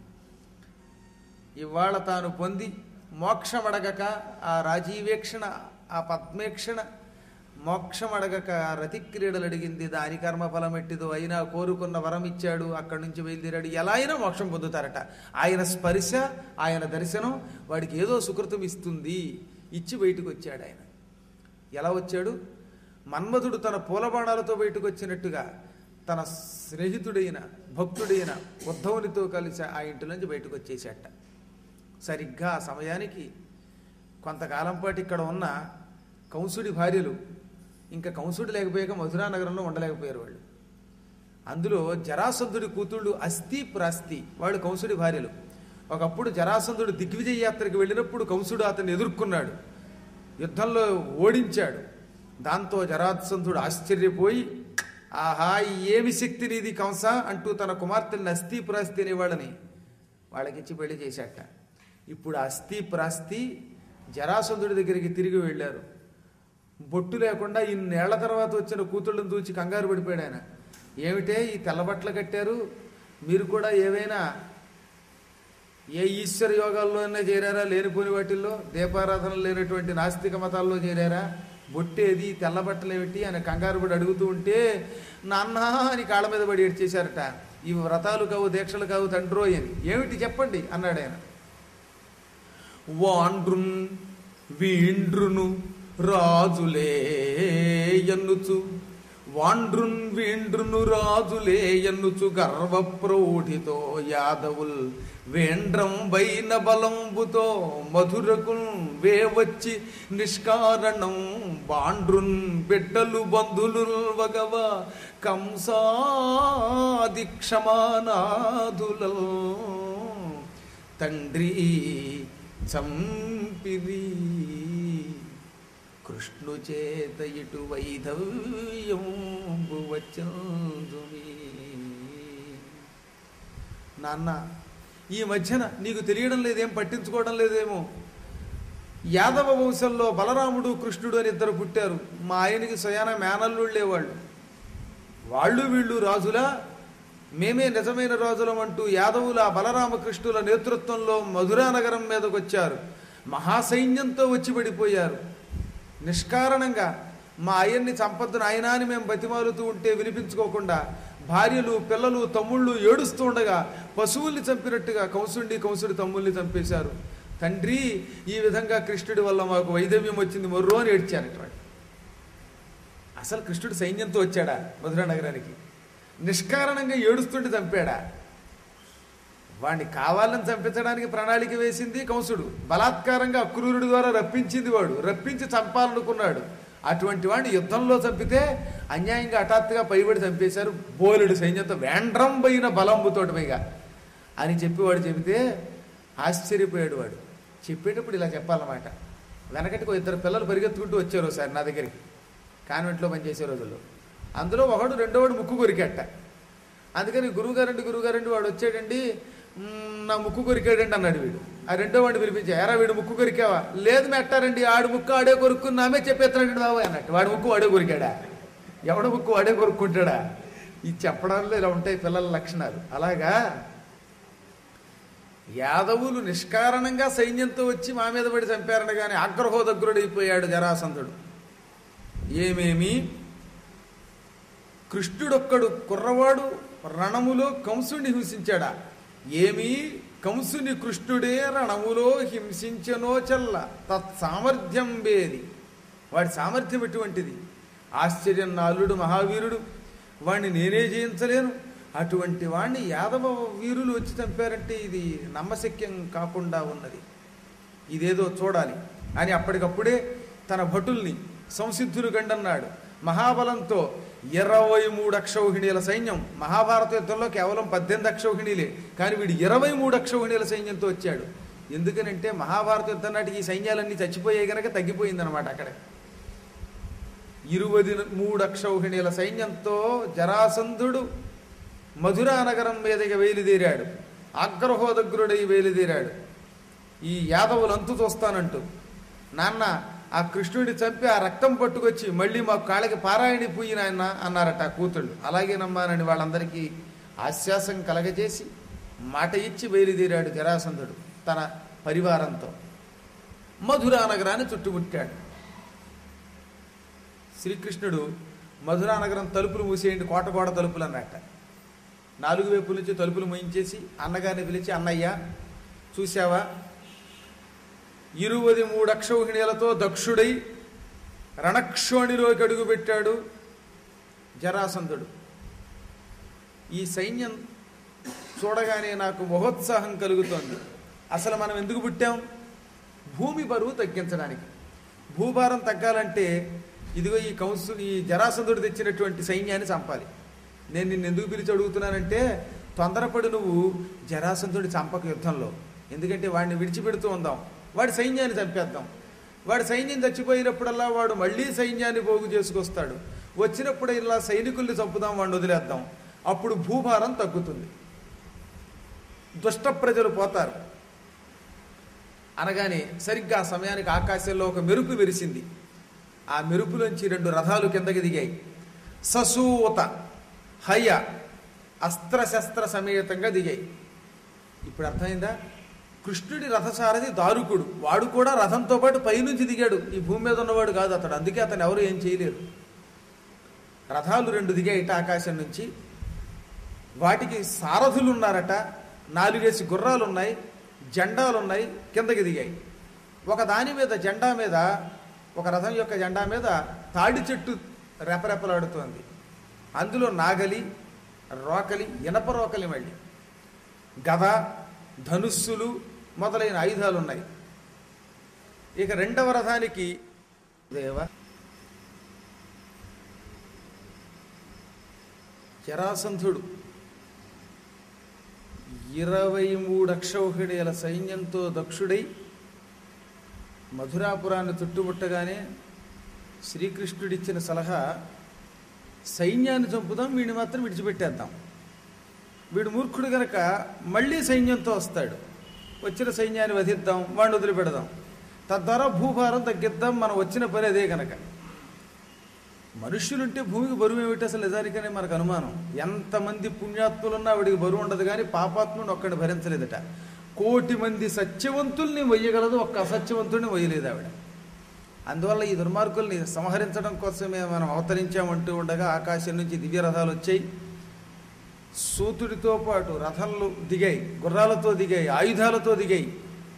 ఇవాళ తాను పొంది మోక్షమడగక ఆ రాజీవేక్షణ ఆ పద్మేక్షణ మోక్షం అడగక రతి క్రీడలు అడిగింది దాని కర్మ ఫలం ఎట్టిదో అయినా కోరుకున్న వరం ఇచ్చాడు అక్కడి నుంచి బయలుదేరాడు ఎలా అయినా మోక్షం పొందుతారట ఆయన స్పర్శ ఆయన దర్శనం వాడికి ఏదో సుకృతం ఇస్తుంది ఇచ్చి బయటకు వచ్చాడు ఆయన ఎలా వచ్చాడు మన్మధుడు తన పూలబాణాలతో బయటకు వచ్చినట్టుగా తన స్నేహితుడైన భక్తుడైన ఉద్ధవునితో కలిసి ఆ ఇంటిలోంచి బయటకు వచ్చేసాట సరిగ్గా ఆ సమయానికి కొంతకాలం పాటు ఇక్కడ ఉన్న కంసుడి భార్యలు ఇంకా కంసుడు లేకపోయాక మధురా నగరంలో ఉండలేకపోయారు వాళ్ళు అందులో జరాసంధుడి కూతుళ్ళు అస్థి ప్రాస్తి వాళ్ళు కంసుడి భార్యలు ఒకప్పుడు జరాసంధుడు దిగ్విజయ యాత్రకు వెళ్ళినప్పుడు కంసుడు అతన్ని ఎదుర్కొన్నాడు యుద్ధంలో ఓడించాడు దాంతో జరాసంధుడు ఆశ్చర్యపోయి ఆహా ఏమి శక్తి నీది కంస అంటూ తన కుమార్తెని అస్థి ప్రాస్తి అనేవాళ్ళని వాళ్ళకిచ్చి పెళ్లి చేశాట ఇప్పుడు అస్థి ప్రాస్తి జరాసంధుడి దగ్గరికి తిరిగి వెళ్ళారు బొట్టు లేకుండా ఇన్నేళ్ల తర్వాత వచ్చిన కూతుళ్ళని చూచి కంగారు పడిపోయాడు ఆయన ఏమిటే ఈ తెల్లబట్టలు కట్టారు మీరు కూడా ఏవైనా ఏ ఈశ్వర యోగాల్లోనే చేరారా లేనిపోని వాటిల్లో దీపారాధన లేనటువంటి నాస్తిక మతాల్లో చేరారా బొట్టేది తెల్ల బట్టలు ఏమిటి ఆయన కంగారు పడి అడుగుతూ ఉంటే నాన్న అని కాళ్ళ మీద పడి ఏడ్చేశారట ఇవి వ్రతాలు కావు దీక్షలు కావు తండ్రోయ్ అని ఏమిటి చెప్పండి అన్నాడు ఆయన వాండ్రున్ వీండ్రును రాజులే ఎన్నుచు వాండ్రున్ వీండ్రును రాజులే ఎన్నుచు గర్వ ప్రౌఢితో యాదవుల్ వేండ్రం వైన బలంబుతో మధురకున్ వేవచ్చి నిష్కారణం బాండ్రున్ బిడ్డలు బంధులు వగవ కంసాది క్షమానాదులల్ తండ్రి చంపిరి కృష్ణు చేత ఇటు వైధవ్యం నాన్న ఈ మధ్యన నీకు తెలియడం లేదేం పట్టించుకోవడం లేదేమో యాదవ వంశంలో బలరాముడు కృష్ణుడు అని ఇద్దరు పుట్టారు మా ఆయనకి స్వయాన మేనల్లుళ్ళే వాళ్ళు వాళ్ళు వీళ్ళు రాజులా మేమే నిజమైన రాజులం అంటూ యాదవుల బలరామకృష్ణుల నేతృత్వంలో మధురా నగరం మీదకి వచ్చారు మహాసైన్యంతో వచ్చి పడిపోయారు నిష్కారణంగా మా అయ్యన్ని చంపద్దు నాయనా అని మేము బతిమాలుతూ ఉంటే వినిపించుకోకుండా భార్యలు పిల్లలు తమ్ముళ్ళు ఏడుస్తూ ఉండగా పశువుల్ని చంపినట్టుగా కంసుడిని కంసుడి తమ్ముల్ని చంపేశారు తండ్రి ఈ విధంగా కృష్ణుడి వల్ల మాకు వైదవ్యం వచ్చింది మొర్రో అని ఏడ్చారట వాడు అసలు కృష్ణుడు సైన్యంతో వచ్చాడా మధురా నగరానికి నిష్కారణంగా ఏడుస్తుంటే చంపాడా వాడిని కావాలని చంపించడానికి ప్రణాళిక వేసింది కంసుడు బలాత్కారంగా అక్రూరుడి ద్వారా రప్పించింది వాడు రప్పించి చంపాలనుకున్నాడు అటువంటి వాడిని యుద్ధంలో చంపితే అన్యాయంగా హఠాత్తుగా పైబడి చంపేశారు బోలుడు సైన్యంతో వేండ్రం పోయిన బలంబుతోటి పైగా అని చెప్పి వాడు చెబితే ఆశ్చర్యపోయాడు వాడు చెప్పేటప్పుడు ఇలా చెప్పాలన్నమాట వెనకటికి ఓ ఇద్దరు పిల్లలు పరిగెత్తుకుంటూ వచ్చారు సార్ నా దగ్గరికి కాన్వెంట్లో పనిచేసే రోజుల్లో అందులో ఒకడు రెండోవాడు ముక్కు కొరికేట అందుకని గురువుగారండి గురువుగారండి వాడు వచ్చాడండి "మ్మ్, నా ముక్కు కొరికాడండి అన్నాడు వీడు ఆ రెండో వాడిని పిలిపించా ఎరా వీడు ముక్కు కొరికావా లేదు మెట్టారండి ఆడు ముక్కు ఆడే కొరుక్కున్నామే చెప్పేస్తున్నాడు బాబు అన్నట్టు వాడి ముక్కు వాడే కొరికాడా ఎవడ ముక్కు వాడే కొరుక్కుంటాడా ఈ చెప్పడంలో ఇలా ఉంటాయి పిల్లల లక్షణాలు అలాగా యాదవులు నిష్కారణంగా సైన్యంతో వచ్చి మా మీద పడి చంపారని కానీ ఆగ్రహోదగ్రుడైపోయాడు జరాసంధుడు ఏమేమి కృష్ణుడొక్కడు కుర్రవాడు రణములో కంసుని హింసించాడా ఏమి కంసుని కృష్ణుడే రణములో హింసించనో చల్ల తత్సామర్థ్యం వేది వాడి సామర్థ్యం ఎటువంటిది ఆశ్చర్యం నాలుడు మహావీరుడు వాణ్ణి నేనే జయించలేను అటువంటి వాణ్ణి యాదవ వీరులు వచ్చి చంపారంటే ఇది నమ్మశక్యం కాకుండా ఉన్నది ఇదేదో చూడాలి అని అప్పటికప్పుడే తన భటుల్ని సంసిద్ధులు గండన్నాడు మహాబలంతో ఇరవై మూడు అక్షౌహిణీల సైన్యం మహాభారత యుద్ధంలో కేవలం పద్దెనిమిది అక్షౌహిణీలే కానీ వీడు ఇరవై మూడు అక్షౌహిణీల సైన్యంతో వచ్చాడు ఎందుకనంటే మహాభారత యుద్ధం నాటికి ఈ సైన్యాలన్నీ చచ్చిపోయాయి గనక తగ్గిపోయిందనమాట అక్కడ ఇరువది మూడు అక్షౌహిణీల సైన్యంతో జరాసంధుడు మధురా నగరం మీదకి వేలుదేరాడు ఆగ్రహోదగ్రుడై వేలుదేరాడు ఈ యాదవులు అంతు చూస్తానంటూ నాన్న ఆ కృష్ణుడిని చంపి ఆ రక్తం పట్టుకొచ్చి మళ్ళీ మా కాళ్ళకి పారాయణి పూయి నాయన అన్నారట ఆ కూతుళ్ళు అలాగే నమ్మానని వాళ్ళందరికీ ఆశ్వాసం కలగజేసి మాట ఇచ్చి బయలుదేరాడు జరాసంధుడు తన పరివారంతో మధురా నగరాన్ని చుట్టుముట్టాడు శ్రీకృష్ణుడు మధురా నగరం తలుపులు మూసేయండి కోట గోడ తలుపులు అన్నట్ట నాలుగు వైపుల నుంచి తలుపులు మూయించేసి అన్నగారిని పిలిచి అన్నయ్య చూశావా ఇరువది మూడు అక్షౌహిణీలతో దక్షుడై రణక్షోణిలోకి అడుగుపెట్టాడు జరాసంధుడు ఈ సైన్యం చూడగానే నాకు మహోత్సాహం కలుగుతోంది అసలు మనం ఎందుకు పుట్టాం భూమి బరువు తగ్గించడానికి భూభారం తగ్గాలంటే ఇదిగో ఈ కంసు ఈ జరాసంధుడు తెచ్చినటువంటి సైన్యాన్ని చంపాలి నేను నిన్ను ఎందుకు పిలిచి అడుగుతున్నానంటే తొందరపడి నువ్వు జరాసంధుడి చంపక యుద్ధంలో ఎందుకంటే వాడిని విడిచిపెడుతూ ఉందాం వాడి సైన్యాన్ని చంపేద్దాం వాడి సైన్యం చచ్చిపోయినప్పుడల్లా వాడు మళ్ళీ సైన్యాన్ని పోగు చేసుకొస్తాడు వచ్చినప్పుడు ఇలా సైనికుల్ని చంపుదాం వాడిని వదిలేద్దాం అప్పుడు భూభారం తగ్గుతుంది దుష్ట ప్రజలు పోతారు అనగానే సరిగ్గా ఆ సమయానికి ఆకాశంలో ఒక మెరుపు విరిసింది ఆ మెరుపులోంచి రెండు రథాలు కిందకి దిగాయి ససూత హయ అస్త్రశస్త్ర సమేతంగా దిగాయి ఇప్పుడు అర్థమైందా కృష్ణుడి రథసారథి దారుకుడు వాడు కూడా రథంతో పాటు పైనుంచి దిగాడు ఈ భూమి మీద ఉన్నవాడు కాదు అతడు అందుకే అతను ఎవరు ఏం చేయలేరు రథాలు రెండు దిగాయిట ఆకాశం నుంచి వాటికి సారథులు ఉన్నారట నాలుగేసి గుర్రాలు ఉన్నాయి జెండాలు ఉన్నాయి కిందకి దిగాయి ఒక దాని మీద జెండా మీద ఒక రథం యొక్క జెండా మీద తాడి చెట్టు రెపరెపలాడుతోంది అందులో నాగలి రోకలి ఇనప రోకలి మళ్ళీ గద ధనుస్సులు మొదలైన ఆయుధాలు ఉన్నాయి ఇక రెండవ రథానికి దేవ జరాసంధుడు ఇరవై మూడు అక్షౌహిడేల సైన్యంతో దక్షుడై మధురాపురాన్ని చుట్టుముట్టగానే శ్రీకృష్ణుడిచ్చిన సలహా సైన్యాన్ని చంపుదాం వీడిని మాత్రం విడిచిపెట్టేద్దాం వీడు మూర్ఖుడు గనక మళ్ళీ సైన్యంతో వస్తాడు వచ్చిన సైన్యాన్ని వధిద్దాం వాడిని వదిలిపెడదాం తద్వారా భూభారం తగ్గిద్దాం మనం వచ్చిన పని అదే గనక మనుష్యులుంటే భూమికి బరువు ఏమిటి అసలు నిజానికనే మనకు అనుమానం ఎంతమంది పుణ్యాత్ములున్నా వాడికి బరువు ఉండదు కానీ పాపాత్ముని ఒక్కడిని భరించలేదట కోటి మంది సత్యవంతుల్ని మొయ్యగలదు ఒక్క అసత్యవంతుడిని మొయ్యలేదు ఆవిడ అందువల్ల ఈ దుర్మార్గుల్ని సంహరించడం కోసమే మనం అవతరించామంటూ ఉండగా ఆకాశం నుంచి దివ్య రథాలు వచ్చాయి సూతుడితో పాటు రథంలు దిగాయి గుర్రాలతో దిగాయి ఆయుధాలతో దిగాయి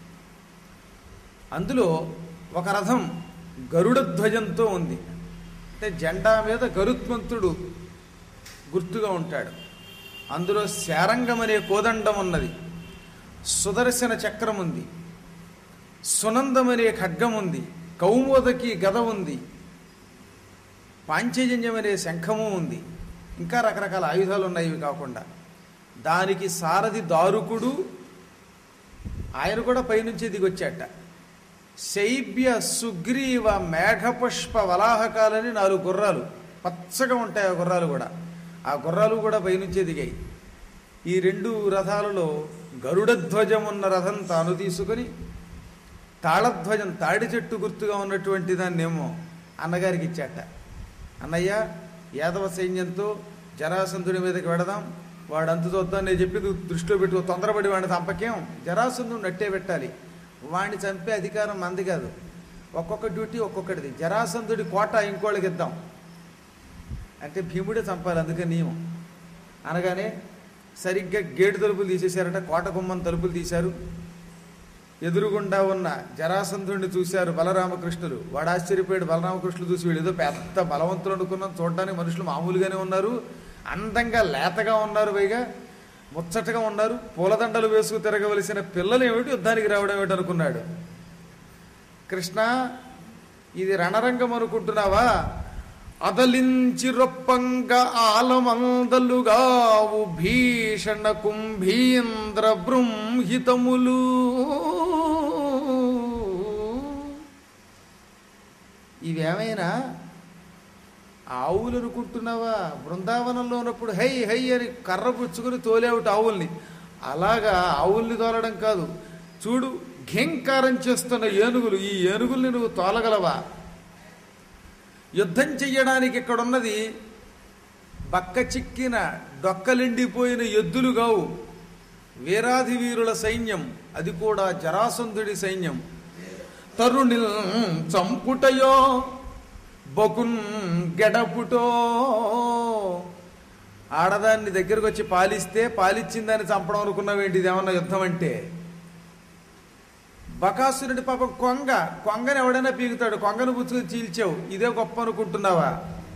అందులో ఒక రథం గరుడ ధ్వజంతో ఉంది అంటే జెండా మీద గరుత్మంతుడు గుర్తుగా ఉంటాడు అందులో శారంగం అనే కోదండం ఉన్నది సుదర్శన చక్రం ఉంది సునందం అనే ఖడ్గం ఉంది కౌమోదకి గద ఉంది పాంచజన్యం అనే శంఖము ఉంది ఇంకా రకరకాల ఆయుధాలు ఉన్నాయి ఇవి కాకుండా దానికి సారథి దారుకుడు ఆయన కూడా పైనుంచి దిగొచ్చాట శైబ్య సుగ్రీవ మేఘపుష్ప వలాహకాలని నాలుగు గుర్రాలు పచ్చగా ఉంటాయి ఆ గుర్రాలు కూడా ఆ గుర్రాలు కూడా పైనుంచే దిగాయి ఈ రెండు రథాలలో గరుడ ధ్వజం ఉన్న రథం తాను తీసుకుని తాళధ్వజం తాడి చెట్టు గుర్తుగా ఉన్నటువంటి దాన్నేమో అన్నగారికి ఇచ్చాట అన్నయ్య యాదవ సైన్యంతో జరాసంధుడి మీదకి వెడదాం వాడు అంతు చూద్దాం నేను చెప్పి దృష్టిలో పెట్టుకో తొందరపడి వాడిని చంపకేం జరాసంధుని నట్టే పెట్టాలి వాడిని చంపే అధికారం మంది కాదు ఒక్కొక్క డ్యూటీ ఒక్కొక్కటిది జరాసంధుడి కోట ఇంకోళ్ళకి ఇద్దాం అంటే భీముడే చంపాలి అందుకని నియమం అనగానే సరిగ్గా గేటు తలుపులు తీసేశారట కోట గుమ్మం తలుపులు తీశారు ఎదురుగుండా ఉన్న జరాసంధుడిని చూశారు బలరామకృష్ణులు వాడు ఆశ్చర్యపోయాడు బలరామకృష్ణులు చూసి వీళ్ళు ఏదో పెద్ద బలవంతులు అనుకున్నాం చూడడానికి మనుషులు మామూలుగానే ఉన్నారు అందంగా లేతగా ఉన్నారు పైగా ముచ్చటగా ఉన్నారు పూలదండలు వేసుకు తిరగవలసిన పిల్లలు ఏమిటి యుద్ధానికి రావడం ఏమిటి అనుకున్నాడు కృష్ణ ఇది రణరంగం అనుకుంటున్నావా అదలించి రొప్పంగ ఆలమందలుగావు భీషణ కుంభీంద్ర బృంహితములు ఇవేమైనా ఆవులు అనుకుంటున్నావా బృందావనంలో ఉన్నప్పుడు హై హై అని కర్ర పుచ్చుకుని తోలేవుట ఆవుల్ని అలాగా ఆవుల్ని తోలడం కాదు చూడు ఘేంకారం చేస్తున్న ఏనుగులు ఈ ఏనుగుల్ని నువ్వు తోలగలవా యుద్ధం చెయ్యడానికి ఇక్కడున్నది బక్క చిక్కిన డొక్కలిండిపోయిన ఎద్దులు గావు వీరాధి వీరుల సైన్యం అది కూడా జరాసంధుడి సైన్యం తరుణిల్ చంపుటయో బకున్ గెడపుటో ఆడదాన్ని దగ్గరకు వచ్చి పాలిస్తే పాలిచ్చిందని చంపడం అనుకున్నావేంటి ఇది ఏమన్నా యుద్ధం అంటే బకాసురుడి పాపం కొంగ కొంగని ఎవడైనా పీకుతాడు కొంగను పుచ్చుకొని చీల్చావు ఇదే గొప్ప అనుకుంటున్నావా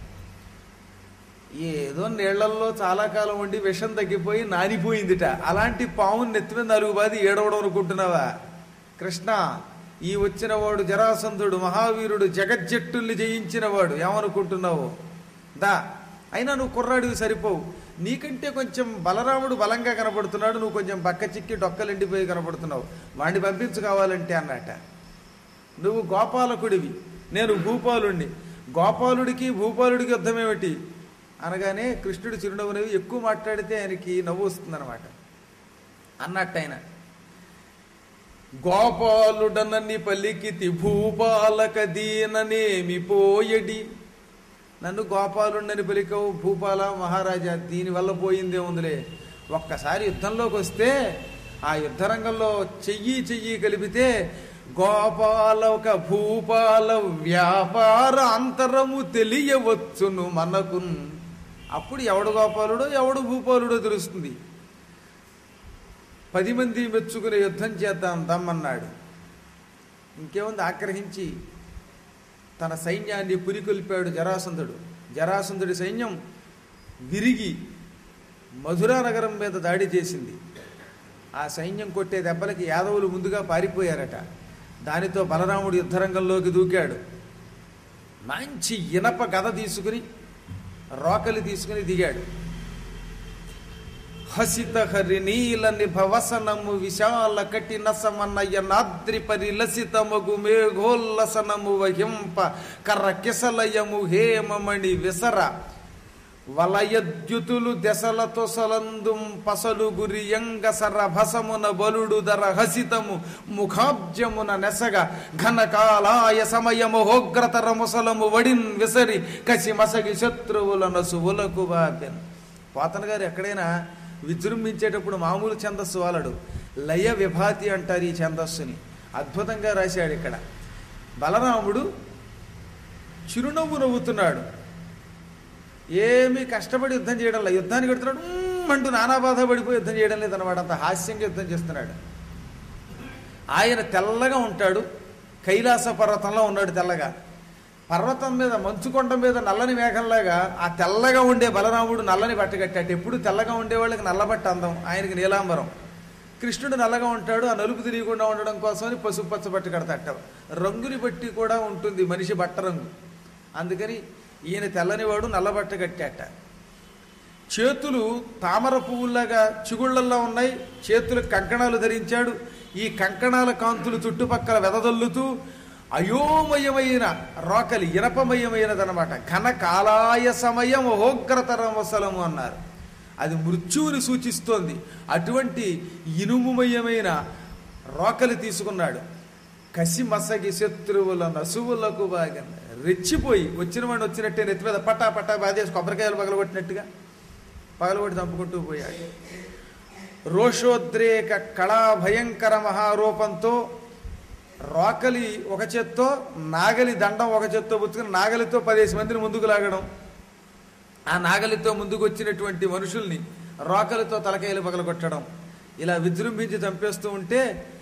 ఏదో నీళ్లల్లో చాలా కాలం ఉండి విషం తగ్గిపోయి నానిపోయిందిట అలాంటి పావుని నెత్తిమీద నలుగు బాది ఏడవడం అనుకుంటున్నావా కృష్ణ ఈ వచ్చిన వాడు జరాసంధుడు మహావీరుడు జగజ్జట్టుల్ని జయించినవాడు ఏమనుకుంటున్నావు దా అయినా నువ్వు కుర్రాడివి సరిపోవు నీకంటే కొంచెం బలరాముడు బలంగా కనపడుతున్నాడు నువ్వు కొంచెం బక్క చిక్కి డొక్కలిండిపోయి కనపడుతున్నావు వాడిని పంపించు కావాలంటే అన్నట నువ్వు గోపాలకుడివి నేను భూపాలుణ్ణి గోపాలుడికి భూపాలుడికి యుద్ధం ఏమిటి అనగానే కృష్ణుడు చిరునవ్వునవి ఎక్కువ మాట్లాడితే ఆయనకి నవ్వు వస్తుందన్నమాట అన్నట్టు ఆయన గోపాలుడనని పలికితి భూపాలక దీననేమి పోయడి నన్ను గోపాలుడని పలికవు భూపాల మహారాజా దీనివల్ల పోయిందే ఉందిలే ఒక్కసారి యుద్ధంలోకి వస్తే ఆ యుద్ధరంగంలో చెయ్యి చెయ్యి కలిపితే గోపాలక భూపాల వ్యాపార అంతరము తెలియవచ్చును మనకు అప్పుడు ఎవడు గోపాలుడో ఎవడు భూపాలుడో తెలుస్తుంది పది మంది మెచ్చుకునే యుద్ధం చేద్దాం దమ్మన్నాడు ఇంకేముంది ఆగ్రహించి తన సైన్యాన్ని పురికొల్పాడు జరాసంధుడు జరాసంధుడి సైన్యం విరిగి మధురా నగరం మీద దాడి చేసింది ఆ సైన్యం కొట్టే దెబ్బలకి యాదవులు ముందుగా పారిపోయారట దానితో బలరాముడు యుద్ధరంగంలోకి దూకాడు మంచి ఇనప గద తీసుకుని రోకలి తీసుకుని దిగాడు హసిత హరి నీల నిభవసనము విశాల కఠిన సమన్నయ నాద్రి పరిలసితమగు మేఘోల్లసనము వహింప కర్ర కిసలయము హేమమణి విసర వలయద్యుతులు దశలతో సలందుం పసలు గురి యంగసర భసమున బలుడు దర హసితము ముఖాబ్జమున నెసగ ఘనకాలాయ సమయము హోగ్రతర ముసలము వడిన్ విసరి కసి మసగి శత్రువుల నసువులకు బాపెన్ పోతన గారు ఎక్కడైనా విజృంభించేటప్పుడు మామూలు ఛందస్సు వాలడు లయ విభాతి అంటారు ఈ ఛందస్సుని అద్భుతంగా రాశాడు ఇక్కడ బలరాముడు చిరునవ్వు నవ్వుతున్నాడు ఏమీ కష్టపడి యుద్ధం చేయడం లేదు యుద్ధానికి పెడుతున్నాడు "ఉమ్" అంటూ నానా బాధ పడిపోయి యుద్ధం చేయడం లేదన్నమాట అంత హాస్యంగా యుద్ధం చేస్తున్నాడు ఆయన తెల్లగా ఉంటాడు కైలాస పర్వతంలో ఉన్నాడు తెల్లగా పర్వతం మీద మంచుకొండ మీద నల్లని మేఘంలాగా ఆ తెల్లగా ఉండే బలరాముడు నల్లని బట్ట కట్టాడు ఎప్పుడు తెల్లగా ఉండే వాళ్ళకి నల్లబట్ట అందం ఆయనకి నీలాంబరం కృష్ణుడు నల్లగా ఉంటాడు ఆ నలుపు తిరిగకుండా ఉండడం కోసమని పసుపు పచ్చ బట్ట కడతాట రంగుని బట్టి కూడా ఉంటుంది మనిషి బట్ట రంగు అందుకని ఈయన తెల్లనివాడు నల్లబట్ట కట్టాట చేతులు తామర పువ్వుల్లాగా చిగుళ్లల్లో ఉన్నాయి చేతులకు కంకణాలు ధరించాడు ఈ కంకణాల కాంతులు చుట్టుపక్కల వెదజల్లుతూ అయోమయమైన రోకలి ఇనపమయమైనదనమాట ఘన కాలాయ సమయం హోగ్రతరమసలము అన్నారు అది మృత్యువుని సూచిస్తోంది అటువంటి ఇనుముమయమైన రోకలి తీసుకున్నాడు కసి మసగి శత్రువుల నసువులకు బాగా రెచ్చిపోయి వచ్చిన వాడిని వచ్చినట్టే నెత్తి మీద పట్టా పట్టా బాధేసి కొబ్బరికాయలు పగలగొట్టినట్టుగా పగలగొట్టి చంపుకుంటూ పోయాడు రోషోద్రేక కళా భయంకర మహారూపంతో రోకలి ఒక చేత్తో నాగలి దండం ఒక చేత్తో పుచ్చుకుని నాగలితో పదేసి మందిని ముందుకు లాగడం ఆ నాగలితో ముందుకు వచ్చినటువంటి మనుషుల్ని రోకలితో తలకాయలు పగలగొట్టడం ఇలా విజృంభించి చంపేస్తూ ఉంటే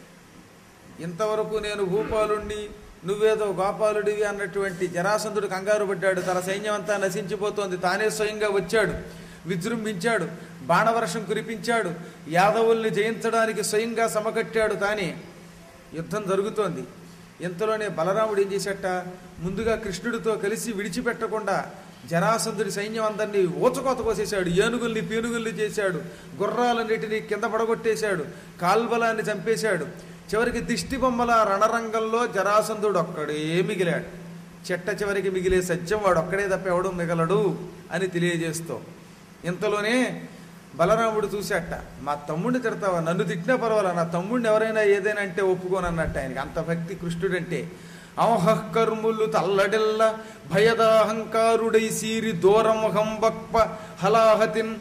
ఇంతవరకు నేను భూపాలుణ్ణి నువ్వేదో గోపాలుడివి అన్నటువంటి జరాసంధుడు కంగారు పడ్డాడు తన సైన్యం అంతా నశించిపోతోంది తానే స్వయంగా వచ్చాడు విజృంభించాడు బాణవర్షం కురిపించాడు యాదవుల్ని జయించడానికి స్వయంగా సమకట్టాడు తానే యుద్ధం జరుగుతోంది ఇంతలోనే బలరాముడు ఏం చేశాట ముందుగా కృష్ణుడితో కలిసి విడిచిపెట్టకుండా జరాసంధుడి సైన్యం అందరినీ ఊచకోత కోసేశాడు ఏనుగుల్ని పీనుగుల్ని చేశాడు గుర్రాలన్నిటినీ కింద పడగొట్టేశాడు కాల్బలాన్ని చంపేశాడు చివరికి దిష్టి బొమ్మల రణరంగంలో జరాసంధుడు ఒక్కడే మిగిలాడు చెట్ట చివరికి మిగిలే సత్యం వాడు ఒక్కడే తప్ప ఎవడు మిగలడు అని తెలియజేస్తూ ఇంతలోనే బలరాముడు చూశాట మా తమ్ముడిని తిడతావా నన్ను తిట్టినా పర్వాలా నా తమ్ముడిని ఎవరైనా ఏదైనా అంటే ఒప్పుకోనన్నట్టు ఆయనకి అంత భక్తి కృష్ణుడంటే అవహకర్ములు తల్లడిల్ల భయదాహంకారుడై సీరి దూరం హంబక్ప హలాహతిన్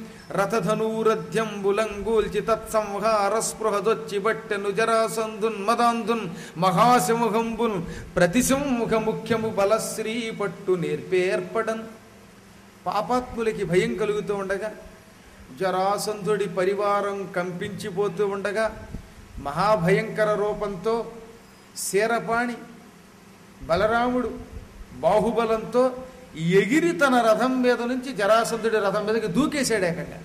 రథధనూరధ్యంబులంగూల్చి తత్సంహార స్పృహదొచ్చి బట్టెను జరాసంధున్ మదాంధున్ మహాసింహంబున్ ప్రతిసింహ ముఖ్యము బలశ్రీ పట్టు నేర్పేర్పడన్ పాపాత్ములకి భయం కలుగుతూ ఉండగా జరాసంధుడి పరివారం కంపించిపోతూ ఉండగా మహాభయంకర రూపంతో శీరపాణి బలరాముడు బాహుబలంతో ఎగిరి తన రథం మీద నుంచి జరాసంధుడి రథం మీదకి దూకేశాడు ఏకంగా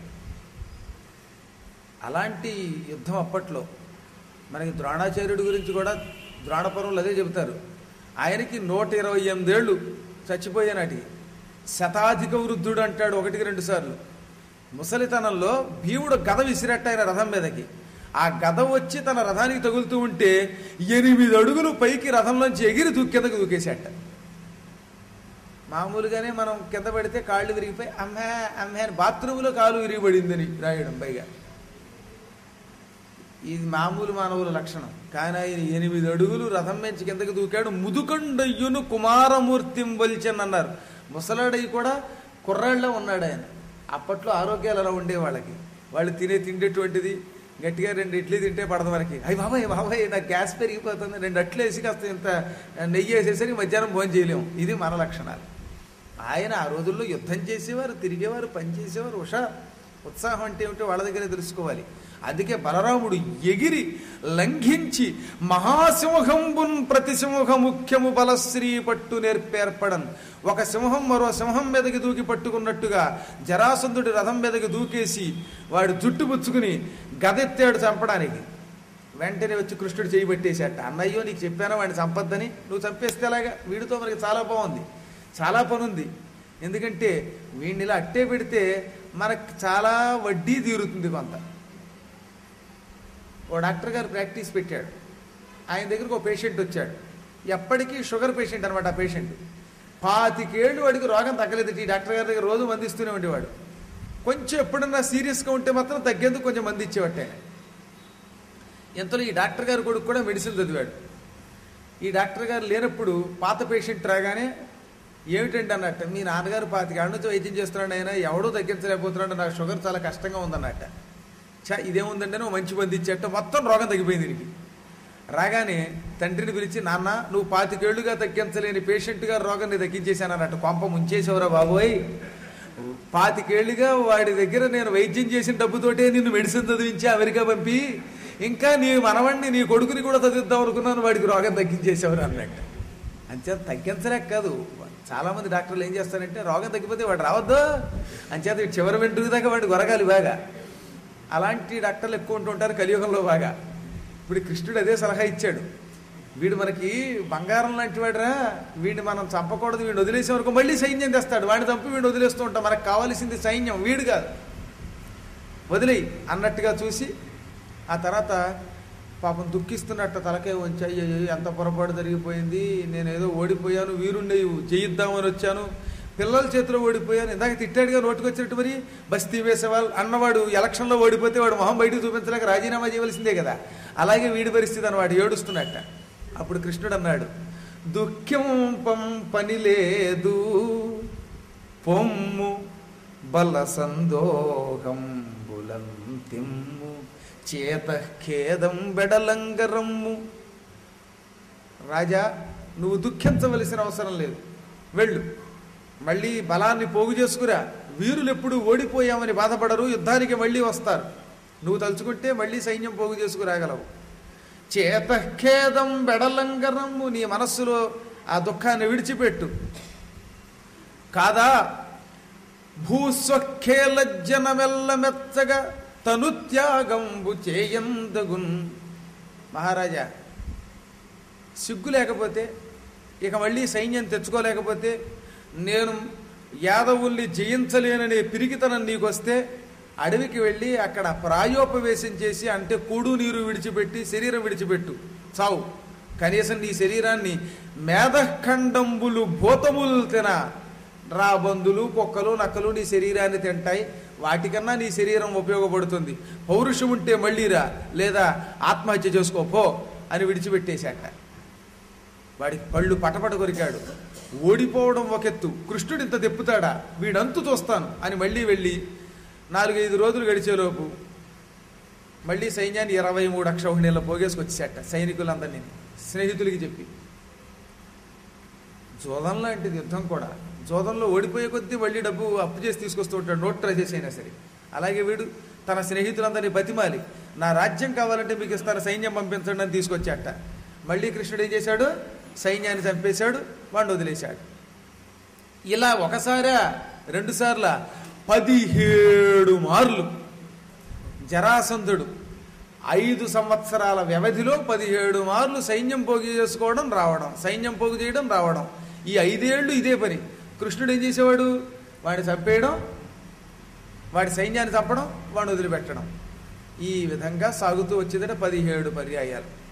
అలాంటి యుద్ధం అప్పట్లో మనకి ద్రోణాచార్యుడి గురించి కూడా ద్రోణపర్వంలో అదే చెబుతారు ఆయనకి నూట ఇరవై ఎనిమిదేళ్ళు చచ్చిపోయే నాటికి శతాధిక వృద్ధుడు అంటాడు ఒకటికి రెండు సార్లు ముసలితనంలో భీముడు గద విసిరట్ట ఆయన రథం మీదకి ఆ గద వచ్చి తన రథానికి తగులుతూ ఉంటే ఎనిమిది అడుగులు పైకి రథంలోంచి ఎగిరి దూక్కేందుకు దూకేశాట మామూలుగానే మనం కింద పడితే కాళ్ళు విరిగిపోయి అమ్మే అమ్మే అని బాత్రూంలో కాలు విరిగిపడిందని రాయడం పైగా ఇది మామూలు మానవుల లక్షణం కానీ ఆయన ఎనిమిది అడుగులు రథం మెచ్చి కిందకి దూకాడు ముదుకండయ్యును కుమారమూర్తిం వలిచన్ అన్నారు ముసలాడయ్యి కూడా కుర్రాళ్ళలో ఉన్నాడు ఆయన అప్పట్లో ఆరోగ్యాలు అలా ఉండే వాళ్ళకి వాళ్ళు తినే తిండేటువంటిది గట్టిగా రెండు ఇడ్లీ తింటే పడదు మనకి అయ్యి బాబాయ్ బాబాయ్ నాకు గ్యాస్ పెరిగిపోతుంది రెండు అట్లు వేసి కాస్త ఇంత నెయ్యి వేసేసరికి మధ్యాహ్నం భోజనం చేయలేము ఇది మన లక్షణాలు ఆయన ఆ రోజుల్లో యుద్ధం చేసేవారు తిరిగేవారు పనిచేసేవారు ఉషా ఉత్సాహం అంటే ఏమిటో వాళ్ళ దగ్గరే తెలుసుకోవాలి అందుకే బలరాముడు ఎగిరి లంఘించి మహాసింహంబున్ ప్రతి సింహ ముఖ్యము బలశ్రీ పట్టు నేర్పేర్పడన్ ఒక సింహం మరో సింహం మీదకి దూకి పట్టుకున్నట్టుగా జరాసంధుడి రథం మీదకి దూకేసి వాడు జుట్టు పుచ్చుకుని గదెత్తాడు చంపడానికి వెంటనే వచ్చి కృష్ణుడు చేయి పెట్టేశాట అన్నయ్యో నీకు చెప్పానా వాడిని చంపద్దని నువ్వు చంపేస్తే ఎలాగా వీడితో మనకి చాలా బాగుంది చాలా పని ఉంది ఎందుకంటే వీడిని ఇలా అట్టే పెడితే మనకు చాలా వడ్డీ తీరుతుంది కొంత ఓ డాక్టర్ గారు ప్రాక్టీస్ పెట్టాడు ఆయన దగ్గరకు ఒక పేషెంట్ వచ్చాడు ఎప్పటికీ షుగర్ పేషెంట్ అనమాట ఆ పేషెంట్ పాతికేళ్ళు వాడికి రోగం తగ్గలేదు ఈ డాక్టర్ గారి దగ్గర రోజు మంది ఇస్తూనే ఉండేవాడు కొంచెం ఎప్పుడన్నా సీరియస్గా ఉంటే మాత్రం తగ్గేందుకు కొంచెం మంది ఇచ్చేవాట ఆయన ఎంతలో ఈ డాక్టర్ గారు కొడుకు కూడా మెడిసిన్ చదివాడు ఈ డాక్టర్ గారు లేనప్పుడు పాత పేషెంట్ రాగానే ఏమిటండి అన్నట్టు మీ నాన్నగారు పాతికేళ్ళ నుంచి వైద్యం చేస్తున్నాడు ఆయన ఎవడూ తగ్గించలేకపోతున్నాడు నాకు షుగర్ చాలా కష్టంగా ఉందన్నట్ట చా ఇదేముందంటే నువ్వు మంచి మంది ఇచ్చేట మొత్తం రోగం తగ్గిపోయింది దీనికి రాగానే తండ్రిని పిలిచి నాన్న నువ్వు పాతికేళ్లుగా తగ్గించలేని పేషెంట్గా రోగాన్ని తగ్గించేశానన్నట్టు కొంప ముంచేసేవరా బాబోయ్ పాతికేళ్లుగా వాడి దగ్గర నేను వైద్యం చేసిన డబ్బుతోటే నిన్ను మెడిసిన్ చదివించి అమెరికా పంపి ఇంకా నీ మనవణ్ణి నీ కొడుకుని కూడా చదివిద్దాం అనుకున్నాను వాడికి రోగం తగ్గించేసేవారు అన్నట్టు అంచేత తగ్గించలేక కాదు చాలా మంది డాక్టర్లు ఏం చేస్తారంటే రోగం తగ్గిపోతే వాడు రావద్దు అంచేత ఈ చివరి వెంట్రుక దాకా వాడిని గొరగాలి బాగా అలాంటి డాక్టర్లు ఎక్కువ ఉంటుంటారు కలియుగంలో బాగా ఇప్పుడు కృష్ణుడు అదే సలహా ఇచ్చాడు వీడు మనకి బంగారం లాంటి వాడురా వీడిని మనం చంపకూడదు వీడిని వదిలేసే వరకు మళ్ళీ సైన్యం తెస్తాడు వాడిని చంపి వీడిని వదిలేస్తూ ఉంటాం మనకు కావాల్సింది సైన్యం వీడు కాదు వదిలేయి అన్నట్టుగా చూసి ఆ తర్వాత పాపం దుఃఖిస్తున్నట్టు తలకే వంచి అయ్యో ఎంత పొరపాటు జరిగిపోయింది నేను ఏదో ఓడిపోయాను వీరుండే జయిద్దామని వచ్చాను పిల్లల చేతిలో ఓడిపోయాను ఇందాక తిట్టాడుగా నోటుకొచ్చినట్టు మరి బస్తీ వేసేవాళ్ళు అన్నవాడు ఎలక్షన్లో ఓడిపోతే వాడు మొహం బయటకు చూపించలేక రాజీనామా చేయవలసిందే కదా అలాగే వీడి పరిస్థితి అన్నవాడు ఏడుస్తున్నట్ట అప్పుడు కృష్ణుడు అన్నాడు దుఃఖం పం పని లేదు పొమ్ము బల సందోహం బులంతిమ్ము చేత ఖేదం బెడలంగరమ్ము రాజా నువ్వు దుఃఖించవలసిన అవసరం లేదు వెళ్ళు మళ్ళీ బలాన్ని పోగు చేసుకురా వీరులు ఎప్పుడు ఓడిపోయామని బాధపడరు యుద్ధానికి మళ్ళీ వస్తారు నువ్వు తలుచుకుంటే మళ్ళీ సైన్యం పోగు చేసుకురాగలవు చేతఖేదం బెడలంగరమ్ము నీ మనస్సులో ఆ దుఃఖాన్ని విడిచిపెట్టు కాదా భూస్వఖేలజ్జనమెల్ల మెచ్చగా తనుత్యాగంబు చేయందగున్ మహారాజా సిగ్గు లేకపోతే ఇక మళ్ళీ సైన్యం తెచ్చుకోలేకపోతే నేను యాదవుల్ని జయించలేననే పిరికితనం నీకు వస్తే అడవికి వెళ్ళి అక్కడ ప్రాయోపవేశం చేసి అంటే కూడు నీరు విడిచిపెట్టి శరీరం విడిచిపెట్టు చావు కనీసం నీ శరీరాన్ని మేధఖండంబులు భూతములు తిన రాబందులు కుక్కలు నక్కలు నీ శరీరాన్ని తింటాయి వాటికన్నా నీ శరీరం ఉపయోగపడుతుంది పౌరుషం ఉంటే మళ్ళీరా లేదా ఆత్మహత్య చేసుకో పో అని విడిచిపెట్టేశాట వాడికి పళ్ళు పటపట కొరికాడు ఓడిపోవడం ఒక ఎత్తు కృష్ణుడు ఇంత దెప్పుతాడా వీడంతు చూస్తాను అని మళ్ళీ వెళ్ళి నాలుగైదు రోజులు గడిచేలోపు మళ్ళీ సైన్యాన్ని ఇరవై మూడు అక్షౌహిణీల పోగేసుకొచ్చేట సైనికులందరినీ స్నేహితులకి చెప్పి జోదం లాంటిది యుద్ధం కూడా జోదంలో ఓడిపోయే కొద్దీ మళ్ళీ డబ్బు అప్పు చేసి తీసుకొస్తూ ఉంటాడు నోట్ ట్రై చేసి అయినా సరే అలాగే వీడు తన స్నేహితులందరినీ బతిమాలి నా రాజ్యం కావాలంటే మీకు ఇస్తాను సైన్యం పంపించండి అని తీసుకొచ్చాట మళ్ళీ కృష్ణుడు ఏం చేశాడు సైన్యాన్ని చంపేశాడు వాడిని వదిలేశాడు ఇలా ఒకసారా రెండుసార్ల పదిహేడు మార్లు జరాసంధుడు ఐదు సంవత్సరాల వ్యవధిలో పదిహేడు మార్లు సైన్యం పోగు చేసుకోవడం రావడం సైన్యం పోగు చేయడం రావడం ఈ ఐదేళ్లు ఇదే పని కృష్ణుడు ఏం చేసేవాడు వాడిని చంపేయడం వాడి సైన్యాన్ని చంపడం వాడిని వదిలిపెట్టడం ఈ విధంగా సాగుతూ వచ్చేదట పదిహేడు పర్యాయాలు